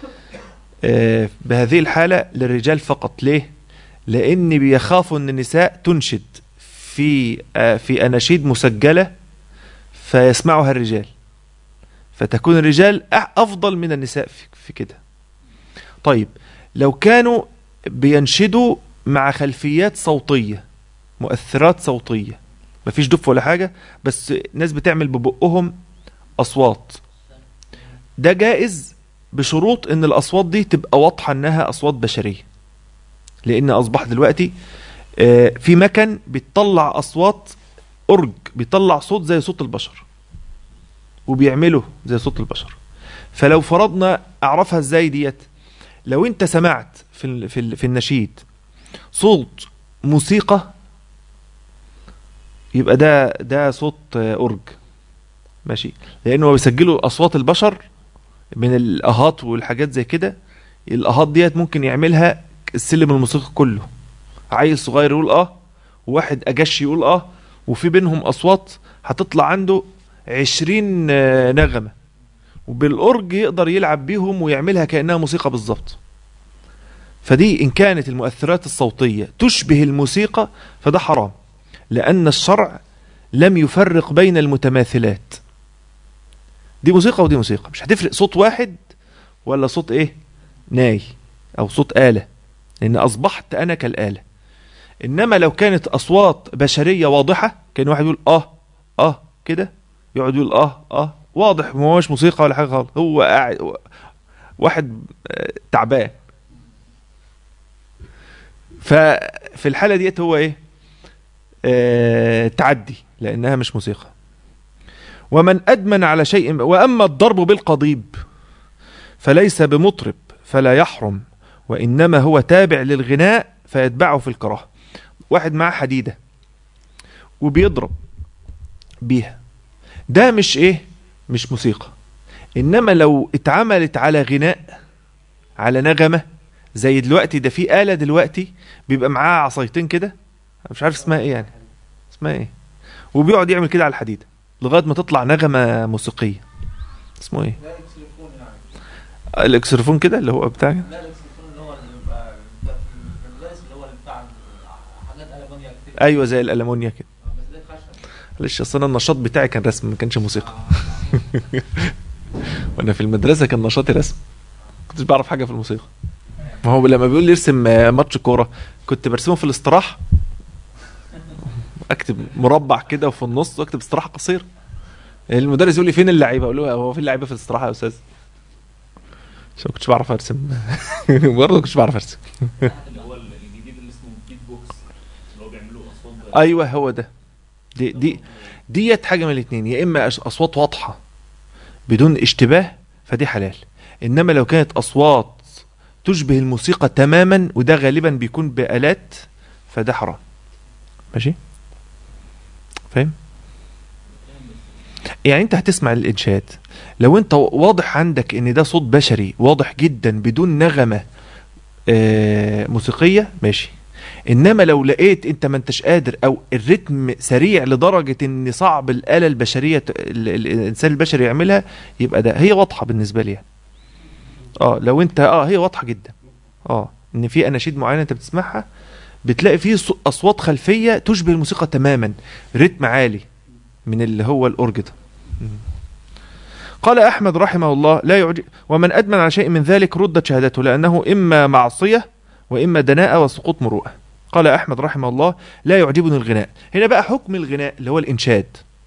S1: آه، بهذه الحالة للرجال فقط ليه لان بيخافوا ان النساء تنشد في آه، في اناشيد مسجلة فيسمعها الرجال فتكون الرجال أح- افضل من النساء في- في كده طيب لو كانوا بينشدوا مع خلفيات صوتيه مؤثرات صوتية مفيش دف ولا حاجة بس ناس بتعمل ببقهم أصوات ده جائز بشروط ان الأصوات دي تبقى واضحة انها أصوات بشرية لأن أصبح دلوقتي آه، في مكن بيطلع أصوات أرج بيطلع صوت زي صوت البشر وبيعمله زي صوت البشر فلو فرضنا أعرفها ازاي ديت لو انت سمعت في ال- في ال- في النشيد صوت موسيقى يبقى ده ده صوت آه، أورج ماشي لأنه هو بيسجلوا أصوات البشر من الأهات والحاجات زي كده الأهات ديت ممكن يعملها السلم الموسيقي كله عيل صغير يقول اه وواحد أجش يقول اه وفي بينهم أصوات هتطلع عنده عشرين آه، نغمة وبالأورج يقدر يلعب بيهم ويعملها كأنها موسيقى بالظبط فدي إن كانت المؤثرات الصوتية تشبه الموسيقى فده حرام لأن الشرع لم يفرق بين المتماثلات دي موسيقى ودي موسيقى مش هتفرق صوت واحد ولا صوت ايه ناي او صوت آلة لان اصبحت انا كالآلة انما لو كانت اصوات بشرية واضحة كان واحد يقول اه اه كده يقعد يقول اه اه واضح ما هوش موسيقى ولا حاجة خالص هو قاعد واحد آه، تعبان ففي الحالة ديت هو ايه آه تعدي لانها مش موسيقى ومن ادمن على شيء واما الضرب بالقضيب فليس بمطرب فلا يحرم وانما هو تابع للغناء فيتبعه في الكراهه واحد معاه حديده وبيضرب بيها ده مش ايه مش موسيقى انما لو اتعملت على غناء على نغمه زي دلوقتي ده في آلة دلوقتي بيبقى معاه عصايتين كده أنا مش عارف اسمها ايه يعني اسمها ايه وبيقعد يعمل كده على الحديدة لغاية ما تطلع نغمة موسيقية اسمه ايه
S2: لا الاكسليفون يعني
S1: الاكسرفون كده اللي هو بتاع
S2: لا الاكسليفون اللي هو اللي بيبقى بيبقى في المدارس اللي هو اللي بتاع حاجات ألمانيا كتير
S1: ايوه زي الالمونيا كده
S2: بس ده خشب
S1: معلش اصل انا النشاط بتاعي كان رسم ما كانش موسيقى وانا في المدرسه كان نشاطي رسم كنتش بعرف حاجه في الموسيقى ما هو لما بيقول لي ارسم آه، ماتش كوره كنت برسمه في الاستراحه اكتب مربع كده وفي النص واكتب استراحه قصيره المدرس يقول لي فين اللعيبه اقول له هو فين اللعيبه في الاستراحه يا استاذ عشان ما كنتش بعرف ارسم برضه ما كنتش بعرف ارسم
S3: اللي هو الجديد اللي اسمه بيت بوكس اللي هو بيعملوا اصوات بقى.
S1: ايوه هو ده دي دي ديت حاجه من الاثنين يا اما أش- اصوات واضحه بدون اشتباه فدي حلال انما لو كانت اصوات تشبه الموسيقى تماما وده غالبا بيكون بآلات فده حرام ماشي فاهم يعني انت هتسمع الانشاد لو انت واضح عندك ان ده صوت بشري واضح جدا بدون نغمة آه موسيقية ماشي انما لو لقيت انت ما انتش قادر او الريتم سريع لدرجة ان صعب الآلة البشرية ت- ال- ال- الانسان البشري يعملها يبقى ده هي واضحة بالنسبة لي يعني. اه لو انت اه هي واضحة جدا اه ان في اناشيد معينة انت بتسمعها بتلاقي فيه ص- اصوات خلفية تشبه الموسيقى تماما رتم عالي من اللي هو الاورج ده مم. قال احمد رحمه الله لا يعجب ومن ادمن على شيء من ذلك ردت شهادته لانه اما معصيه واما دناءه وسقوط مروءه قال احمد رحمه الله لا يعجبني الغناء هنا بقى حكم الغناء اللي هو الانشاد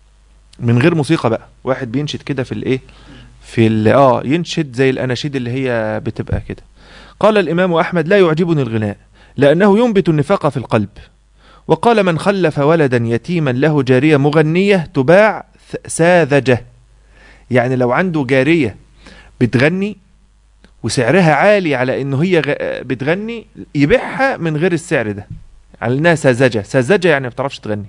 S1: من غير موسيقى بقى واحد بينشد كده في الايه في ال- اه ينشد زي الاناشيد اللي هي بتبقى كده قال الامام احمد لا يعجبني الغناء لانه ينبت النفاق في القلب وقال من خلف ولدا يتيما له جاريه مغنيه تباع ث- ساذجه يعني لو عنده جاريه بتغني وسعرها عالي على انه هي غ- بتغني يبيعها من غير السعر ده على انها ساذجه ساذجه يعني ما بتعرفش تغني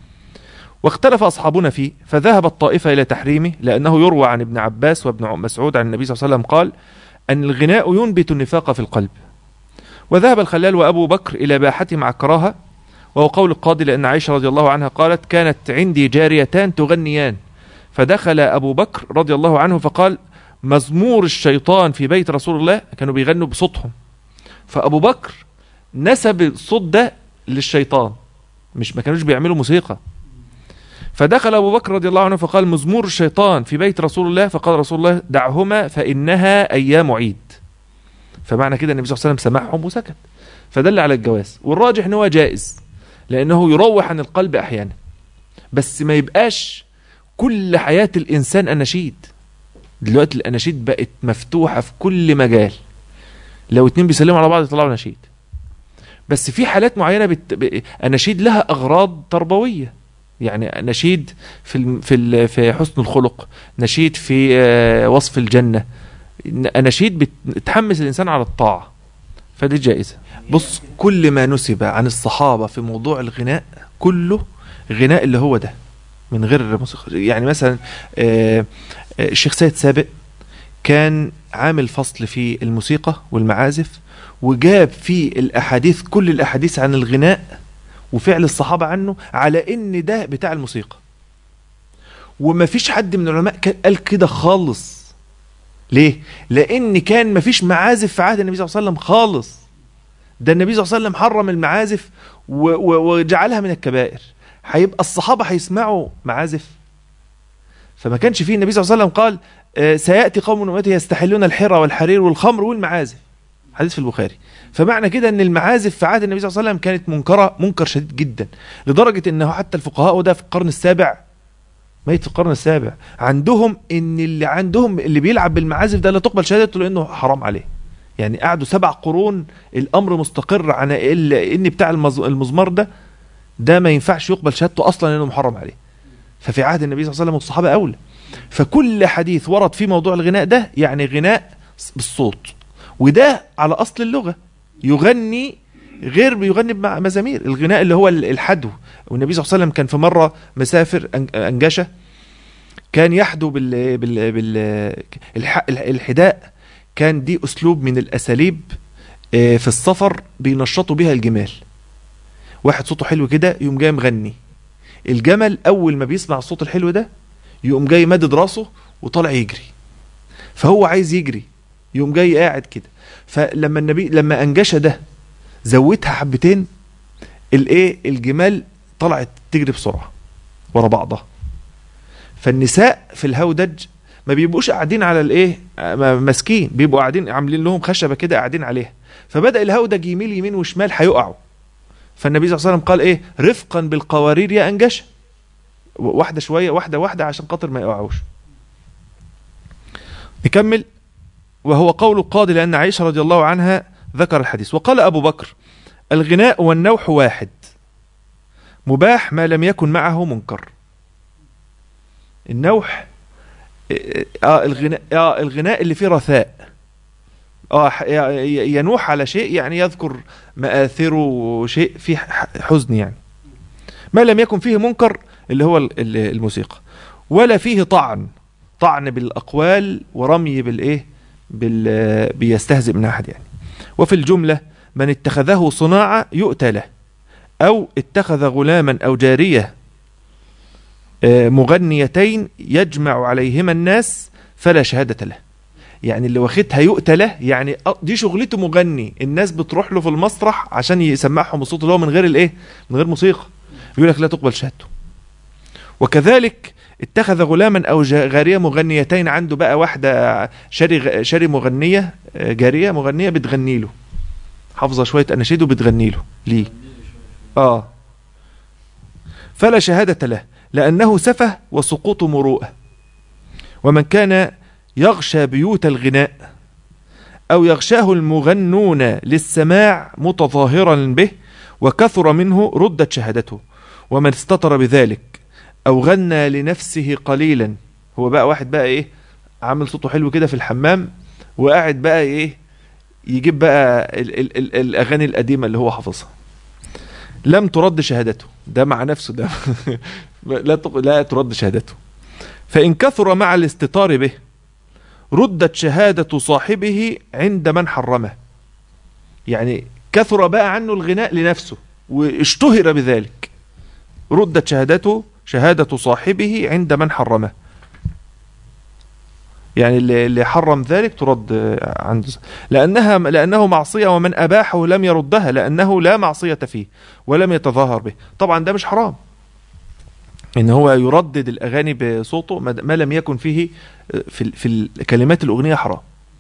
S1: واختلف اصحابنا فيه فذهب الطائفه الى تحريمه لانه يروى عن ابن عباس وابن مسعود عن النبي صلى الله عليه وسلم قال ان الغناء ينبت النفاق في القلب وذهب الخلال وابو بكر الى باحته مع كراهه وهو قول القاضي لان عائشه رضي الله عنها قالت كانت عندي جاريتان تغنيان فدخل ابو بكر رضي الله عنه فقال مزمور الشيطان في بيت رسول الله كانوا بيغنوا بصوتهم فابو بكر نسب الصوت ده للشيطان مش ما كانوش بيعملوا موسيقى فدخل ابو بكر رضي الله عنه فقال مزمور الشيطان في بيت رسول الله فقال رسول الله دعهما فانها ايام عيد فمعنى كده النبي صلى الله عليه وسلم سمعهم وسكت فدل على الجواز والراجح ان هو جائز لانه يروح عن القلب احيانا بس ما يبقاش كل حياه الانسان اناشيد دلوقتي الاناشيد بقت مفتوحه في كل مجال لو اتنين بيسلموا على بعض يطلعوا نشيد بس في حالات معينه بت... ب... اناشيد لها اغراض تربويه يعني نشيد في الم... في ال... في حسن الخلق نشيد في آه، وصف الجنه اناشيد بتحمس الانسان على الطاعه فدي جائزه بص كل ما نسب عن الصحابه في موضوع الغناء كله غناء اللي هو ده من غير موسيقى يعني مثلا آه، آه، الشيخ سيد سابق كان عامل فصل في الموسيقى والمعازف وجاب فيه الاحاديث كل الاحاديث عن الغناء وفعل الصحابه عنه على ان ده بتاع الموسيقى وما فيش حد من العلماء كان قال كده خالص ليه لان كان ما فيش معازف في عهد النبي صلى الله عليه وسلم خالص ده النبي صلى الله عليه وسلم حرم المعازف و- و- وجعلها من الكبائر هيبقى الصحابه هيسمعوا معازف فما كانش فيه النبي صلى الله عليه وسلم قال آه، سياتي قوم من امتي يستحلون الحرى والحرير والخمر والمعازف حديث في البخاري فمعنى كده ان المعازف في عهد النبي صلى الله عليه وسلم كانت منكره منكر شديد جدا لدرجه انه حتى الفقهاء وده في القرن السابع ميت في القرن السابع عندهم ان اللي عندهم اللي بيلعب بالمعازف ده لا تقبل شهادته لانه حرام عليه يعني قعدوا سبع قرون الامر مستقر عن ال- ان بتاع المز- المزمار ده ده ما ينفعش يقبل شهادته اصلا لانه محرم عليه ففي عهد النبي صلى الله عليه وسلم والصحابه اولى فكل حديث ورد في موضوع الغناء ده يعني غناء بالصوت وده على اصل اللغه يغني غير بيغني بمزامير الغناء اللي هو ال- الحدو والنبي صلى الله عليه وسلم كان في مره مسافر أن- انجشه كان يحدو بال بال بال الح- الحداء كان دي اسلوب من الاساليب آه، في السفر بينشطوا بيها الجمال واحد صوته حلو كده يقوم جاي مغني الجمل اول ما بيسمع الصوت الحلو ده يقوم جاي مادد راسه وطالع يجري فهو عايز يجري يقوم جاي قاعد كده فلما النبي لما انجش ده زودها حبتين الايه الجمال طلعت تجري بسرعه ورا بعضها فالنساء في الهودج ما بيبقوش قاعدين على الايه آه، ماسكين بيبقوا قاعدين عاملين لهم خشبه كده قاعدين عليها فبدا الهودج يميل يمين وشمال هيقعوا فالنبي صلى الله عليه وسلم قال ايه رفقا بالقوارير يا انجشه واحده شويه واحده واحده عشان خاطر ما يقعوش نكمل وهو قول القاضي لان عائشه رضي الله عنها ذكر الحديث وقال ابو بكر الغناء والنوح واحد مباح ما لم يكن معه منكر النوح اه الغناء اه الغناء اللي فيه رثاء اه ح- ي- ينوح على شيء يعني يذكر مآثره شيء فيه ح- حزن يعني ما لم يكن فيه منكر اللي هو ال- ال- الموسيقى ولا فيه طعن طعن بالأقوال ورمي بالإيه بال بيستهزئ من أحد يعني وفي الجملة من اتخذه صناعة يؤتى له أو اتخذ غلاما أو جارية آه، مغنيتين يجمع عليهما الناس فلا شهادة له يعني اللي واخدها يؤتى له يعني آه، دي شغلته مغني الناس بتروح له في المسرح عشان يسمعهم الصوت اللي هو من غير الايه من غير موسيقى يقول لك لا تقبل شهادته وكذلك اتخذ غلاما او جا- جاريه مغنيتين عنده بقى واحده شاري غ- شاري مغنيه آه، جاريه مغنيه بتغني له حافظه شويه اناشيد وبتغني له ليه اه فلا شهاده له لانه سفه وسقوط مروءه ومن كان يغشى بيوت الغناء أو يغشاه المغنون للسماع متظاهرا به وكثر منه ردت شهادته ومن استطر بذلك أو غنى لنفسه قليلا هو بقى واحد بقى إيه عامل صوته حلو كده في الحمام وقاعد بقى إيه يجيب بقى ال ال ال الأغاني القديمة اللي هو حافظها لم ترد شهادته ده مع نفسه ده لا تق- لا ترد شهادته فإن كثر مع الاستطار به ردت شهادة صاحبه عند من حرمه يعني كثر بقى عنه الغناء لنفسه واشتهر بذلك ردت شهادته شهادة صاحبه عند من حرمه يعني اللي اللي حرم ذلك ترد آه، عنده لأنها لأنه معصية ومن أباحه لم يردها لأنه لا معصية فيه ولم يتظاهر به طبعا ده مش حرام ان هو يردد الاغاني بصوته ما ما لم يكن فيه في ال- في الكلمات الاغنيه حرام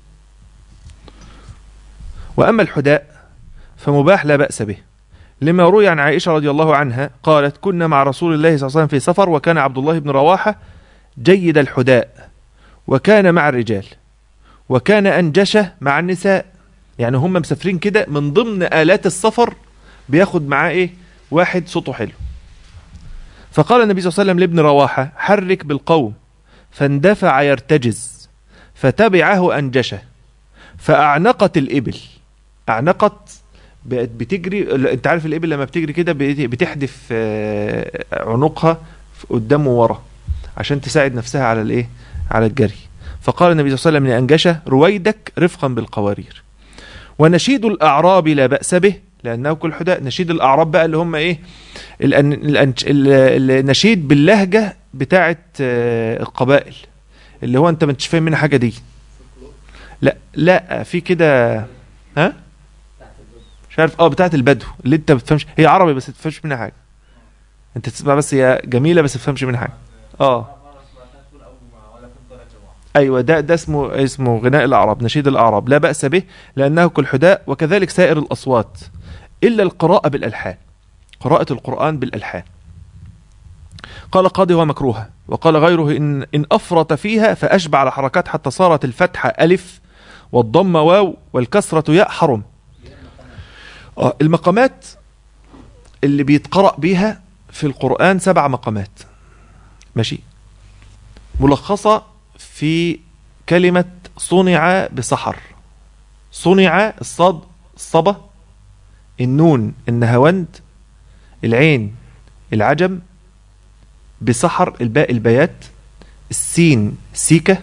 S1: واما الحداء فمباح لا باس به لما روي عن عائشه رضي الله عنها قالت كنا مع رسول الله صلى الله عليه وسلم في سفر وكان عبد الله بن رواحه جيد الحداء وكان مع الرجال وكان انجشه مع النساء يعني هم مسافرين كده من ضمن الات السفر بياخد معاه ايه واحد صوته حلو فقال النبي صلى الله عليه وسلم لابن رواحة حرك بالقوم فاندفع يرتجز فتبعه أنجشه فأعنقت الإبل أعنقت بقت بتجري انت عارف الإبل لما بتجري كده بت- بتحدف آه، عنقها قدام وورا عشان تساعد نفسها على الايه على الجري فقال النبي صلى الله عليه وسلم لأنجشه رويدك رفقا بالقوارير ونشيد الأعراب لا بأس به لأنه كل حداء نشيد الأعراب بقى اللي هم إيه الأن... الأنش... ال- النشيد باللهجة بتاعة آه، القبائل اللي هو انت ما انتش فاهم منها حاجة دي لا لا في كده ها مش عارف اه بتاعة البدو اللي انت ما بتفهمش هي عربي بس ما بتفهمش منها حاجة انت تسمع بس هي جميلة بس ما تفهمش منها حاجة اه
S2: مرة سمعتها تقول أول ما ولا في الدرجة واحد
S1: ايوه ده ده اسمه اسمه غناء الاعراب نشيد الاعراب لا باس به لانه كالحداء وكذلك سائر الاصوات الا القراءه بالالحان قراءه القران بالالحان قال قاضي ومكروهه وقال غيره ان ان افرط فيها فاشبع على حركات حتى صارت الفتحه الف والضم واو والكسرة ياء حرم آه المقامات اللي بيتقرأ بيها في القرآن سبع مقامات ماشي ملخصة في كلمة صنع بسحر صنع الصاد الصبا النون النهوند العين العجم بسحر الباء البيات السين سيكة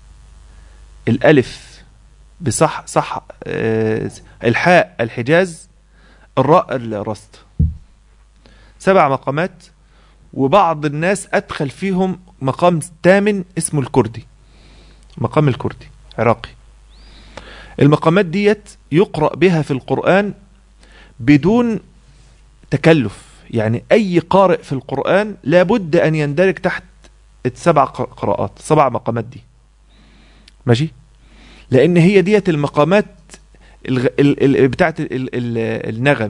S1: الألف بصح صح آه، الحاء الحجاز الراء الرست سبع مقامات وبعض الناس أدخل فيهم مقام ثامن اسمه الكردي مقام الكردي عراقي المقامات ديت يقرأ بها في القرآن بدون تكلف يعني أي قارئ في القرآن لابد أن يندرج تحت السبع ق- قراءات سبع مقامات دي ماشي لأن هي ديت المقامات الغ... ال... ال... بتاعت ال... ال... النغم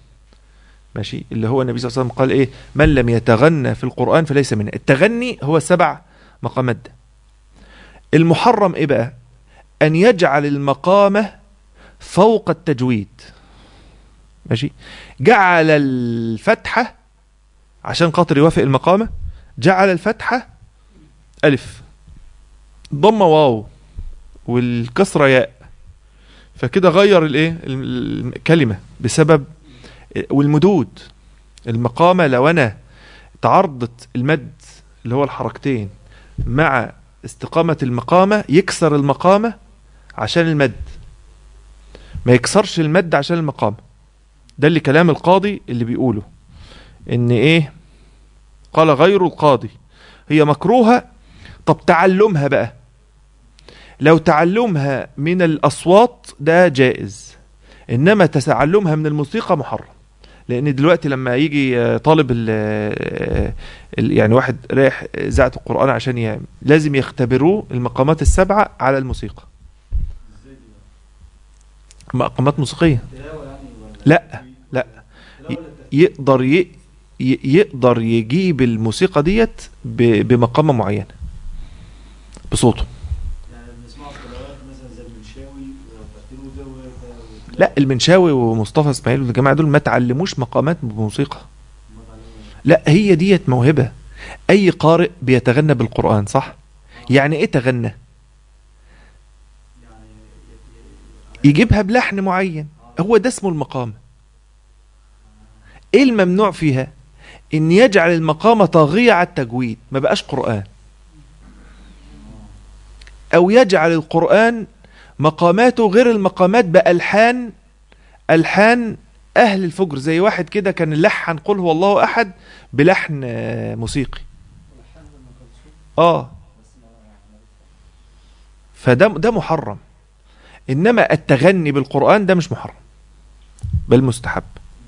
S1: ماشي اللي هو النبي صلى الله عليه وسلم قال ايه من لم يتغنى في القرآن فليس منه التغني هو سبع مقامات ده المحرم ايه بقى ان يجعل المقامة فوق التجويد ماشي جعل الفتحة عشان خاطر يوافق المقامة جعل الفتحة ألف ضم واو والكسرة ياء فكده غير الايه الم- الكلمة بسبب والمدود المقامة لو انا تعرضت المد اللي هو الحركتين مع استقامة المقامة يكسر المقامة عشان المد ما يكسرش المد عشان المقامة ده اللي كلام القاضي اللي بيقوله ان ايه قال غير القاضي هي مكروهة طب تعلمها بقى لو تعلمها من الأصوات ده جائز إنما تعلمها من الموسيقى محرم لأن دلوقتي لما يجي آه، طالب ال ال- يعني واحد رايح إذاعة القرآن عشان يعمل لازم يختبروه المقامات السبعة على الموسيقى مقامات موسيقية
S2: تلاوة يعني ولا
S1: لا لا
S2: تلاوة ولا تف-
S1: يقدر ي... ي- يقدر يجيب الموسيقى ديت ب... بمقامة معينة بصوته
S2: يعني بنسمعه في تلاوات مثلا زي المنشاوي وترتيبه ده و- و-
S1: لا المنشاوي ومصطفى اسماعيل والجماعة دول ما تعلموش مقامات بموسيقى
S2: ما تعلموش.
S1: لا هي ديت موهبة أي قارئ بيتغنى بالقرآن صح يعني إيه تغنى
S2: يعني ي- ي-
S1: يجيبها بلحن معين هو ده اسمه المقام ايه الممنوع فيها ان يجعل المقام طاغية على التجويد ما بقاش قرآن او يجعل القرآن مقاماته غير المقامات بألحان ألحان أهل الفجر زي واحد كده كان لحن قل هو الله أحد بلحن آه، موسيقي اه فده ده محرم انما التغني بالقرآن ده مش محرم بل مستحب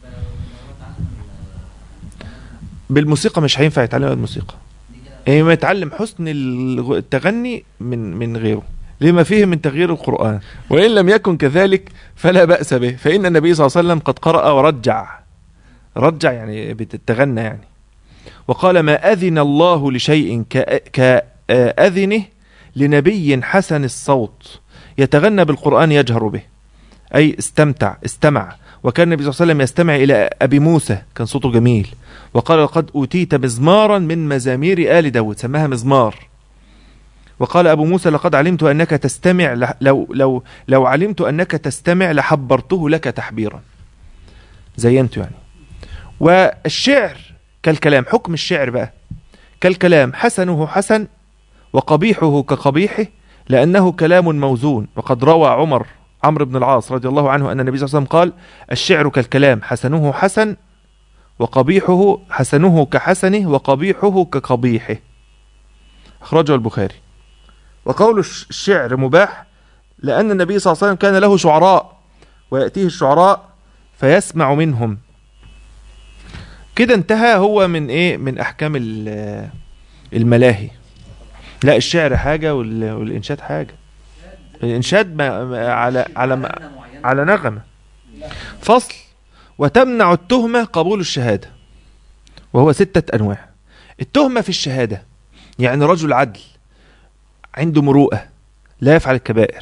S1: بالموسيقى مش هينفع يتعلم الموسيقى يعني ما يتعلم حسن الغ- التغني من من غيره لما فيه من تغيير القرآن وإن لم يكن كذلك فلا بأس به فإن النبي صلى الله عليه وسلم قد قرأ ورجع رجع يعني بتتغنى يعني وقال ما أذن الله لشيء كأ- كأذنه لنبي حسن الصوت يتغنى بالقرآن يجهر به أي استمتع استمع وكان النبي صلى الله عليه وسلم يستمع إلى أبي موسى كان صوته جميل وقال لقد أوتيت مزمارا من مزامير آل داود سماها مزمار وقال أبو موسى لقد علمت أنك تستمع ل- لو, لو, لو علمت أنك تستمع لحبرته لك تحبيرا زينته يعني والشعر كالكلام حكم الشعر بقى كالكلام حسنه حسن وقبيحه كقبيحه لأنه كلام موزون وقد روى عمر عمرو بن العاص رضي الله عنه أن النبي صلى الله عليه وسلم قال الشعر كالكلام حسنه حسن وقبيحه حسنه كحسنه وقبيحه كقبيحه أخرجه البخاري وقول الش- الشعر مباح لأن النبي صلى الله عليه وسلم كان له شعراء ويأتيه الشعراء فيسمع منهم كده انتهى هو من ايه من احكام ال- الملاهي لا الشعر حاجة وال- والانشاد حاجة الانشاد ما ما- على على ما
S2: نغمة معينة.
S1: على نغمة فصل وتمنع التهمة قبول الشهادة وهو ستة أنواع التهمة في الشهادة يعني رجل عدل عنده مروءة لا يفعل الكبائر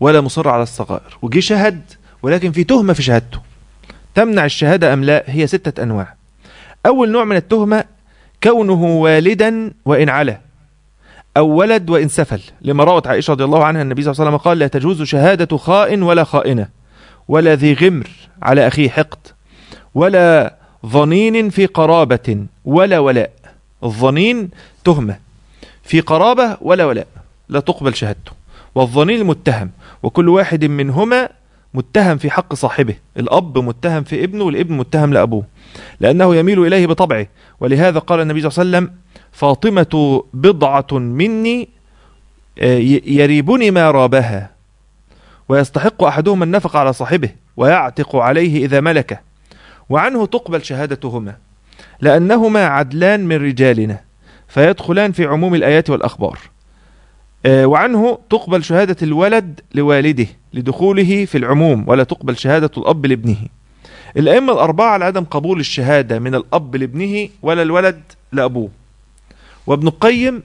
S1: ولا مصر على الصغائر وجي شهد ولكن في تهمة في شهادته تمنع الشهادة أم لا هي ستة أنواع أول نوع من التهمة كونه والدا وإن علا أو ولد وإن سفل لما روت عائشة رضي الله عنها النبي صلى الله عليه وسلم قال لا تجوز شهادة خائن ولا خائنة ولا ذي غمر على أخيه حقد ولا ظنين في قرابة ولا ولاء الظنين تهمة في قرابة ولا ولاء لا تقبل شهادته والظنين المتهم وكل واحد منهما متهم في حق صاحبه الأب متهم في ابنه والابن متهم لأبوه لأنه يميل إليه بطبعه ولهذا قال النبي صلى الله عليه وسلم فاطمة بضعة مني آه، ي- يريبني ما رابها ويستحق أحدهما النفق على صاحبه ويعتق عليه إذا ملكه وعنه تقبل شهادتهما لأنهما عدلان من رجالنا فيدخلان في عموم الآيات والأخبار آه، وعنه تقبل شهادة الولد لوالده لدخوله في العموم ولا تقبل شهادة الأب لابنه الأئمة الأربعة على عدم قبول الشهادة من الأب لابنه ولا الولد لأبوه وابن القيم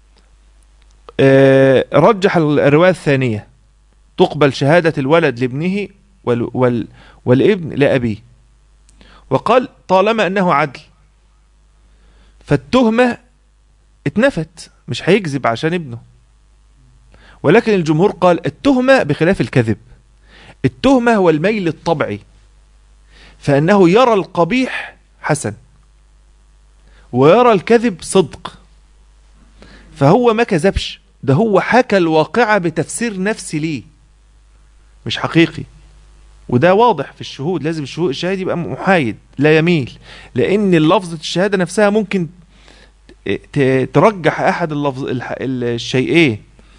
S1: آه، رجح الرواية الثانية تقبل شهادة الولد لابنه وال وال والابن لأبيه وقال طالما أنه عدل فالتهمة اتنفت مش هيكذب عشان ابنه ولكن الجمهور قال التهمة بخلاف الكذب التهمة هو الميل الطبعي فأنه يرى القبيح حسن ويرى الكذب صدق فهو ما كذبش ده هو حكى الواقعة بتفسير نفسي ليه مش حقيقي وده واضح في الشهود لازم الشهود الشاهد يبقى محايد لا يميل لأن لفظة الشهادة نفسها ممكن ت- ترجح أحد اللفظ الح- الشيئين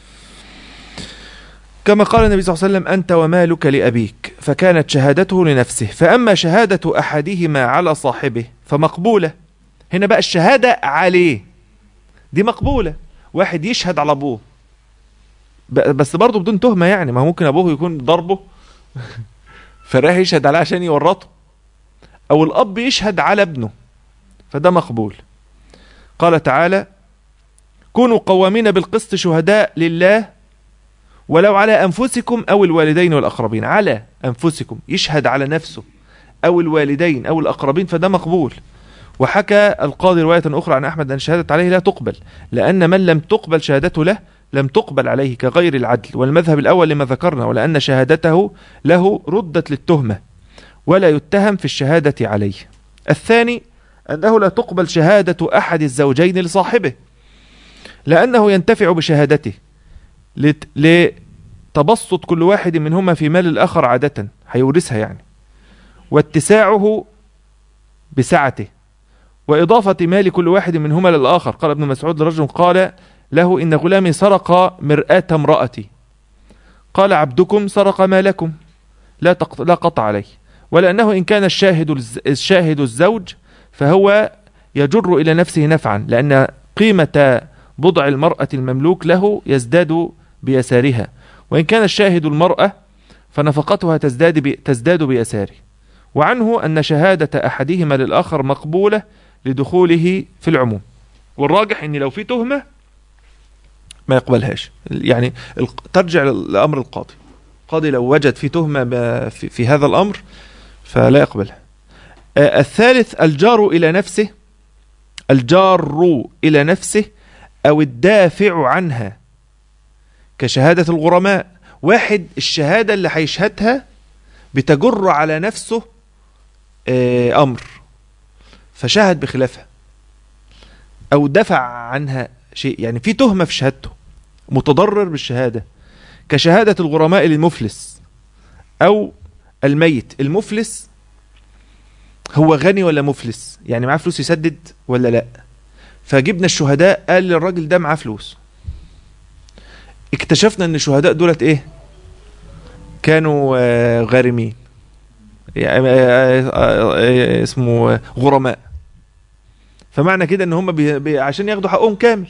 S1: كما قال النبي صلى الله عليه وسلم أنت ومالك لأبيك فكانت شهادته لنفسه فأما شهادة أحدهما على صاحبه فمقبولة هنا بقى الشهادة عليه دي مقبولة واحد يشهد على أبوه ب- بس برضه بدون تهمة يعني ما هو ممكن أبوه يكون ضربه فراح يشهد عليه عشان يورطه أو الأب يشهد على ابنه فده مقبول قال تعالى كونوا قوامين بالقسط شهداء لله ولو على أنفسكم أو الوالدين والأقربين على أنفسكم يشهد على نفسه أو الوالدين أو الأقربين فده مقبول وحكى القاضي رواية أخرى عن أحمد أن شهادة عليه لا تقبل لأن من لم تقبل شهادته له لم تقبل عليه كغير العدل والمذهب الأول لما ذكرنا ولأن شهادته له ردت للتهمة ولا يتهم في الشهادة عليه الثاني أنه لا تقبل شهادة أحد الزوجين لصاحبه لأنه ينتفع بشهادته لت- لتبسط كل واحد منهما في مال الآخر عادة هيورثها يعني واتساعه بسعته وإضافة مال كل واحد منهما للآخر قال ابن مسعود لرجل قال له إن غلامي سرق مرآة امرأتي قال عبدكم سرق مالكم لا تقط... لا قطع عليه ولأنه إن كان الشاهد الز... الشاهد الزوج فهو يجر إلى نفسه نفعا لأن قيمة بضع المرأة المملوك له يزداد بيسارها وإن كان الشاهد المرأة فنفقتها تزداد, ب... تزداد بيساره وعنه أن شهادة أحدهما للآخر مقبولة لدخوله في العموم والراجح أن لو في تهمة ما يقبلهاش يعني الق- ترجع لأمر القاضي القاضي لو وجد في تهمة ب- في, في هذا الأمر فلا يقبلها آه، الثالث الجار إلى نفسه الجار إلى نفسه أو الدافع عنها كشهادة الغرماء واحد الشهادة اللي هيشهدها بتجر على نفسه آه، أمر فشهد بخلافها أو دفع عنها شيء يعني في تهمة في شهادته متضرر بالشهادة كشهادة الغرماء للمفلس أو الميت المفلس هو غني ولا مفلس يعني معاه فلوس يسدد ولا لا فجبنا الشهداء قال للراجل ده معاه فلوس اكتشفنا ان الشهداء دولت ايه كانوا آه، غارمين يعني آه، آه، آه، اسمه آه، غرماء فمعنى كده ان هم بي بي عشان ياخدوا حقهم كامل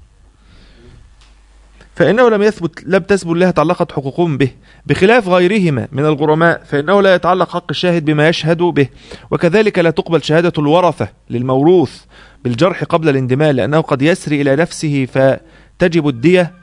S1: فإنه لم يثبت لم تثبت لها تعلقت حقوقهم به بخلاف غيرهما من الغرماء فإنه لا يتعلق حق الشاهد بما يشهد به وكذلك لا تقبل شهادة الورثة للموروث بالجرح قبل الاندمال لأنه قد يسري إلى نفسه فتجب الدية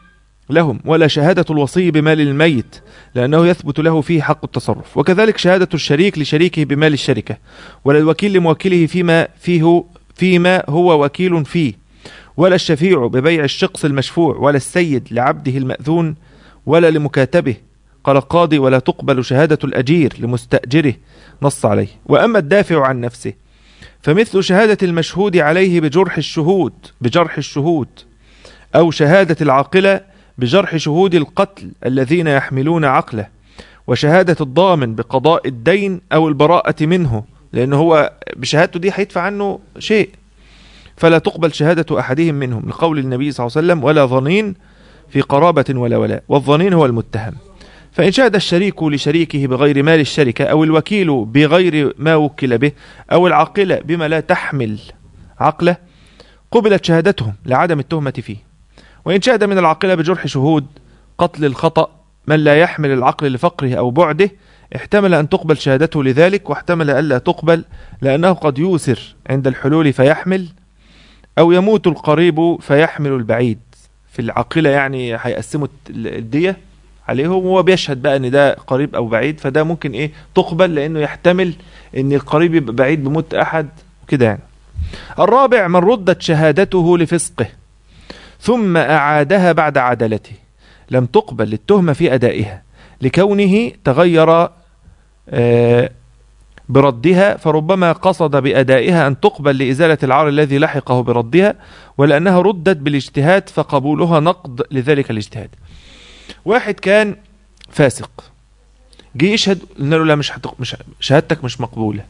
S1: لهم ولا شهادة الوصي بمال الميت لأنه يثبت له فيه حق التصرف وكذلك شهادة الشريك لشريكه بمال الشركة ولا الوكيل لموكله فيما فيه فيما هو وكيل فيه ولا الشفيع ببيع الشقص المشفوع ولا السيد لعبده المأذون ولا لمكاتبه قال القاضي ولا تقبل شهادة الأجير لمستأجره نص عليه وأما الدافع عن نفسه فمثل شهادة المشهود عليه بجرح الشهود بجرح الشهود أو شهادة العاقلة بجرح شهود القتل الذين يحملون عقله وشهادة الضامن بقضاء الدين أو البراءة منه لأنه هو بشهادته دي هيدفع عنه شيء فلا تقبل شهادة أحدهم منهم لقول النبي صلى الله عليه وسلم ولا ظنين في قرابة ولا ولاء والظنين هو المتهم فإن شهد الشريك لشريكه بغير مال الشركة أو الوكيل بغير ما وكل به أو العاقلة بما لا تحمل عقله قبلت شهادتهم لعدم التهمة فيه وإن شهد من العاقلة بجرح شهود قتل الخطأ من لا يحمل العقل لفقره أو بعده احتمل أن تقبل شهادته لذلك واحتمل ألا تقبل لأنه قد يوسر عند الحلول فيحمل أو يموت القريب فيحمل البعيد في العاقلة يعني هيقسموا الدية عليهم وهو بيشهد بقى ان ده قريب او بعيد فده ممكن ايه تقبل لانه يحتمل ان القريب يبقى بعيد بموت احد وكده يعني الرابع من ردت شهادته لفسقه ثم اعادها بعد عدالته لم تقبل للتهمة في ادائها لكونه تغير آه، بردها فربما قصد بأدائها أن تقبل لإزالة العار الذي لحقه بردها ولأنها ردت بالاجتهاد فقبولها نقض لذلك الاجتهاد واحد كان فاسق جه يشهد قلنا له لا مش, هتق... مش شهادتك مش مقبولة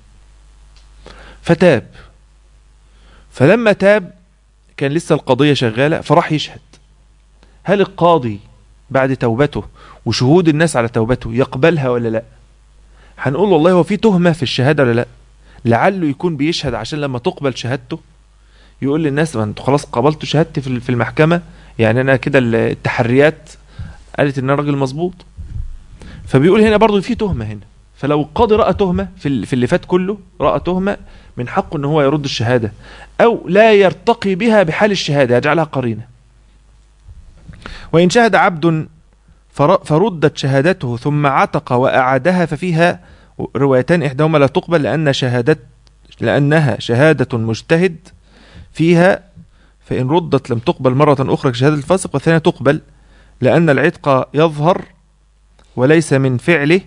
S1: فتاب فلما تاب كان لسه القضية شغالة فراح يشهد هل القاضي بعد توبته وشهود الناس على توبته يقبلها ولا لا هنقول والله هو في تهمة في الشهادة ولا لا لعله يكون بيشهد عشان لما تقبل شهادته يقول للناس ما انتوا خلاص قبلتوا شهادتي في في المحكمة يعني انا كده التحريات قالت ان انا راجل مظبوط فبيقول هنا برضو في تهمة هنا فلو القاضي رأى تهمة في ال- في اللي فات كله رأى تهمة من حقه ان هو يرد الشهادة او لا يرتقي بها بحال الشهادة يجعلها قرينة وإن شهد عبد فر- فردت شهادته ثم عتق وأعادها ففيها روايتان إحداهما لا تقبل لأن شهادت لأنها شهادة مجتهد فيها فإن ردت لم تقبل مرة أخرى كشهادة الفاسق والثانية تقبل لأن العتق يظهر وليس من فعله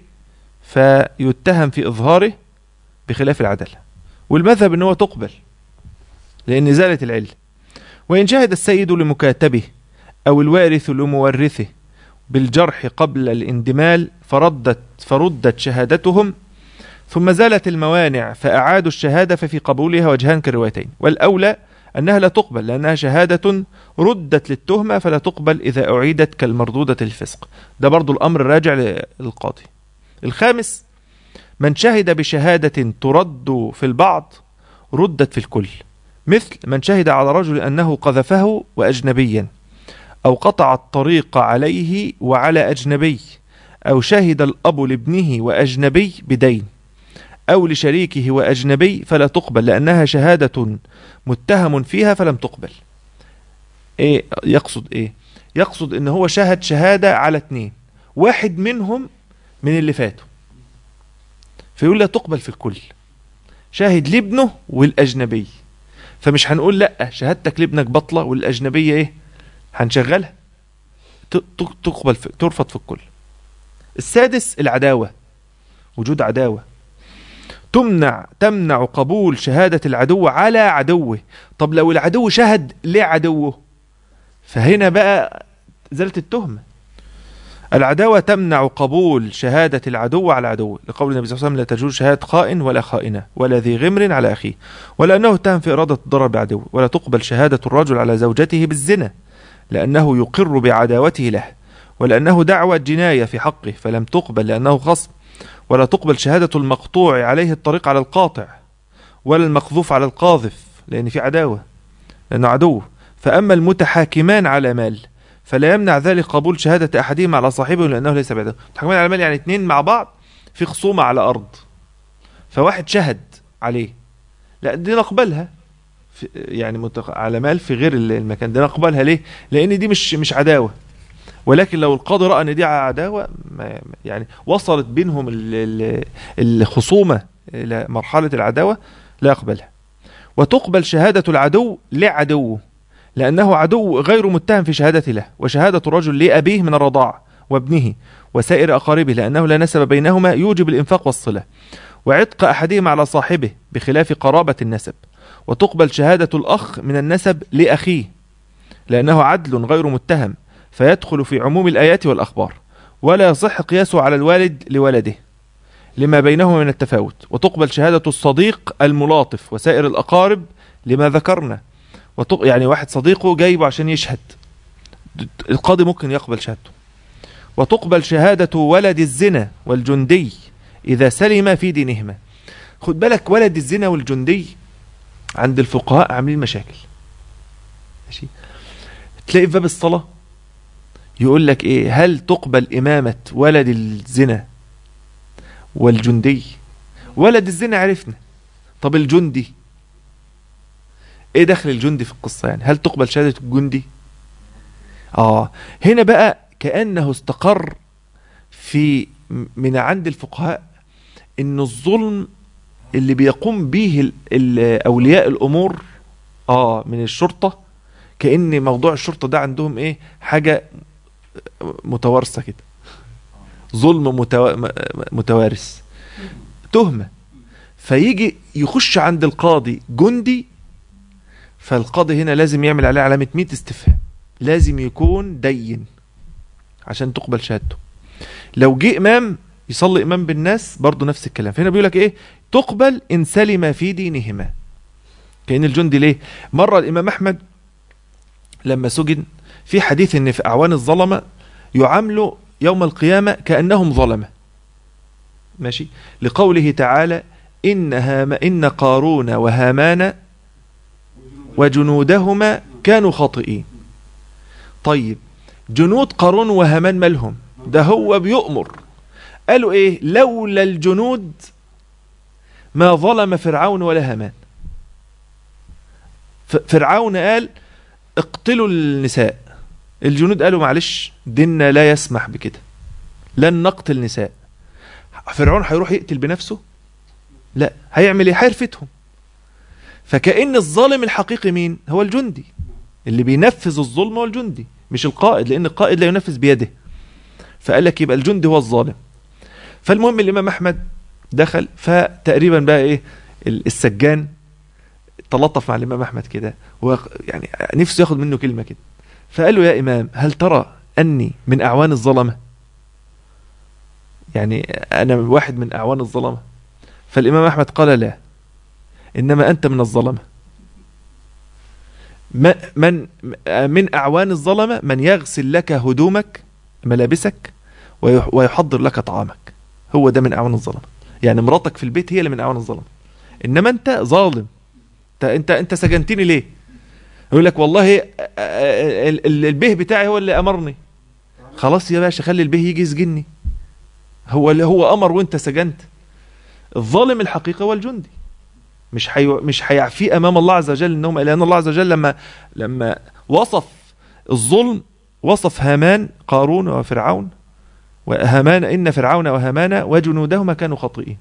S1: فيتهم في إظهاره بخلاف العدالة والمذهب أنه تقبل لأن زالت العلة وإن شهد السيد لمكاتبه أو الوارث لمورثه بالجرح قبل الاندمال فردت فردت شهادتهم ثم زالت الموانع فأعادوا الشهادة ففي قبولها وجهان كالروايتين والأولى أنها لا تقبل لأنها شهادة ردت للتهمة فلا تقبل إذا أعيدت كالمردودة للفسق ده برضو الأمر راجع للقاضي الخامس من شهد بشهادة ترد في البعض ردت في الكل مثل من شهد على رجل أنه قذفه وأجنبيا أو قطع الطريق عليه وعلى أجنبي أو شهد الأب لابنه وأجنبي بدين أو لشريكه وأجنبي فلا تقبل لأنها شهادة متهم فيها فلم تقبل إيه يقصد إيه يقصد إن هو شهد شهادة على اتنين واحد منهم من اللي فاتوا فيقول لا تقبل في الكل شاهد لابنه والأجنبي فمش هنقول لا شهادتك لابنك بطلة والأجنبية إيه هنشغلها ت- ت- تقبل في ترفض في الكل السادس العداوة وجود عداوة تمنع تمنع قبول شهادة العدو على عدوه طب لو العدو شهد لعدوه فهنا بقى زالت التهمة العداوة تمنع قبول شهادة العدو على عدوه لقول النبي صلى الله عليه وسلم لا تجوز شهادة خائن ولا خائنة ولا ذي غمر على أخيه ولا أنه اتهم في إرادة الضرر بعدوه ولا تقبل شهادة الرجل على زوجته بالزنا لأنه يقر بعداوته له ولأنه دعوى جناية في حقه فلم تقبل لأنه خصم ولا تقبل شهادة المقطوع عليه الطريق على القاطع ولا المقذوف على القاذف لأن في عداوة لأنه عدو فأما المتحاكمان على مال فلا يمنع ذلك قبول شهادة أحدهما على صاحبه لأنه ليس بعده متحاكمان على مال يعني اتنين مع بعض في خصومة على أرض فواحد شهد عليه لا دي نقبلها في يعني متق... على مال في غير ال- المكان ده نقبلها ليه لأن دي مش مش عداوة ولكن لو القاضي راى ان دي عداوه ما يعني وصلت بينهم ال- ال- الخصومه الى مرحله العداوه لا يقبلها وتقبل شهاده العدو لعدوه لانه عدو غير متهم في شهادته له وشهاده الرجل لابيه من الرضاعه وابنه وسائر اقاربه لانه لا نسب بينهما يوجب الانفاق والصله وعتق احدهما على صاحبه بخلاف قرابه النسب وتقبل شهاده الاخ من النسب لاخيه لانه عدل غير متهم فيدخل في عموم الآيات والأخبار ولا يصح قياسه على الوالد لولده لما بينهما من التفاوت وتقبل شهادة الصديق الملاطف وسائر الأقارب لما ذكرنا وتق... يعني واحد صديقه جايبه عشان يشهد القاضي ممكن يقبل شهادته وتقبل شهادة ولد الزنا والجندي إذا سلم في دينهما خد بالك ولد الزنا والجندي عند الفقهاء عاملين مشاكل ماشي تلاقي في باب الصلاة يقول لك ايه هل تقبل إمامة ولد الزنا والجندي ولد الزنا عرفنا طب الجندي ايه دخل الجندي في القصة يعني هل تقبل شهادة الجندي اه هنا بقى كأنه استقر في من عند الفقهاء ان الظلم اللي بيقوم به ال- ال- اولياء الامور اه من الشرطة كأن موضوع الشرطة ده عندهم ايه حاجة متوارثة كده ظلم متوا... م- متوارث تهمة فيجي يخش عند القاضي جندي فالقاضي هنا لازم يعمل عليه علامة 100 استفهام لازم يكون دين عشان تقبل شهادته لو جه إمام يصلي إمام بالناس برضه نفس الكلام فهنا بيقول لك إيه تقبل إن سلم في دينهما كأن الجندي ليه مرة الإمام أحمد لما سجن في حديث ان في اعوان الظلمه يعاملوا يوم القيامه كانهم ظلمه ماشي لقوله تعالى ان هام ان قارون وهامان وجنودهما كانوا خاطئين طيب جنود قارون وهامان مالهم ده هو بيؤمر قالوا ايه لولا الجنود ما ظلم فرعون ولا هامان ف- فرعون قال اقتلوا النساء الجنود قالوا معلش ديننا لا يسمح بكده لن نقتل نساء فرعون هيروح يقتل بنفسه لا هيعمل ايه هيرفتهم فكأن الظالم الحقيقي مين هو الجندي اللي بينفذ الظلم هو الجندي مش القائد لان القائد لا ينفذ بيده فقال لك يبقى الجندي هو الظالم فالمهم الامام احمد دخل فتقريبا بقى ايه ال- السجان تلطف مع الامام احمد كده هو يعني نفسه ياخد منه كلمه كده فقال له يا امام هل ترى اني من اعوان الظلمه يعني انا واحد من اعوان الظلمه فالامام احمد قال لا انما انت من الظلمه ما- من من اعوان الظلمه من يغسل لك هدومك ملابسك ويح- ويحضر لك طعامك هو ده من اعوان الظلمه يعني مراتك في البيت هي اللي من اعوان الظلمه انما انت ظالم انت انت انت سجنتني ليه يقول لك والله ال- ال- البيه بتاعي هو اللي امرني خلاص يا باشا خلي البيه يجي يسجني هو اللي هو امر وانت سجنت الظالم الحقيقي هو الجندي مش حي... مش هيعفيه امام الله عز وجل انهم لان الله عز وجل لما لما وصف الظلم وصف هامان قارون وفرعون وهامان ان فرعون وهامان وجنودهما كانوا خاطئين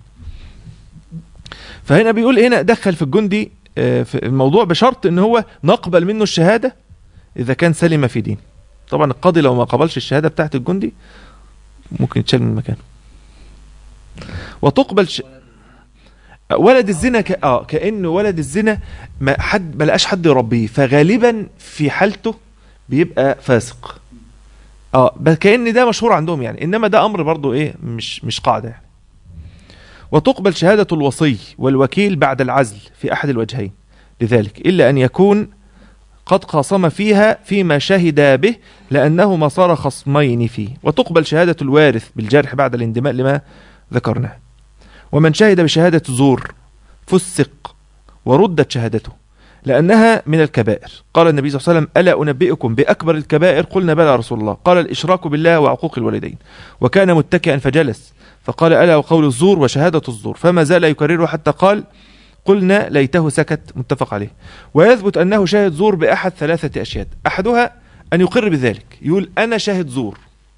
S1: فهنا بيقول هنا دخل في الجندي آه، في الموضوع بشرط ان هو نقبل منه الشهاده اذا كان سلم في دين طبعا القاضي لو ما قبلش الشهاده بتاعت الجندي ممكن يتشال من مكانه وتقبل ش... ولد الزنا ك... اه كانه ولد الزنا ما حد ما لقاش حد يربيه فغالبا في حالته بيبقى فاسق اه بس كان ده مشهور عندهم يعني انما ده امر برضو ايه مش مش قاعده يعني وتقبل شهاده الوصي والوكيل بعد العزل في احد الوجهين لذلك الا ان يكون قد خاصم فيها فيما شهد به لانهما صار خصمين فيه وتقبل شهاده الوارث بالجرح بعد الاندماء لما ذكرناه ومن شهد بشهادة زور فسق وردت شهادته لأنها من الكبائر قال النبي صلى الله عليه وسلم ألا أنبئكم بأكبر الكبائر قلنا بلى يا رسول الله قال الإشراك بالله وعقوق الوالدين وكان متكئا فجلس فقال ألا وقول الزور وشهادة الزور فما زال يكرره حتى قال قلنا ليته سكت متفق عليه ويثبت أنه شاهد زور بأحد ثلاثة أشياء أحدها أن يقر بذلك يقول أنا شاهد زور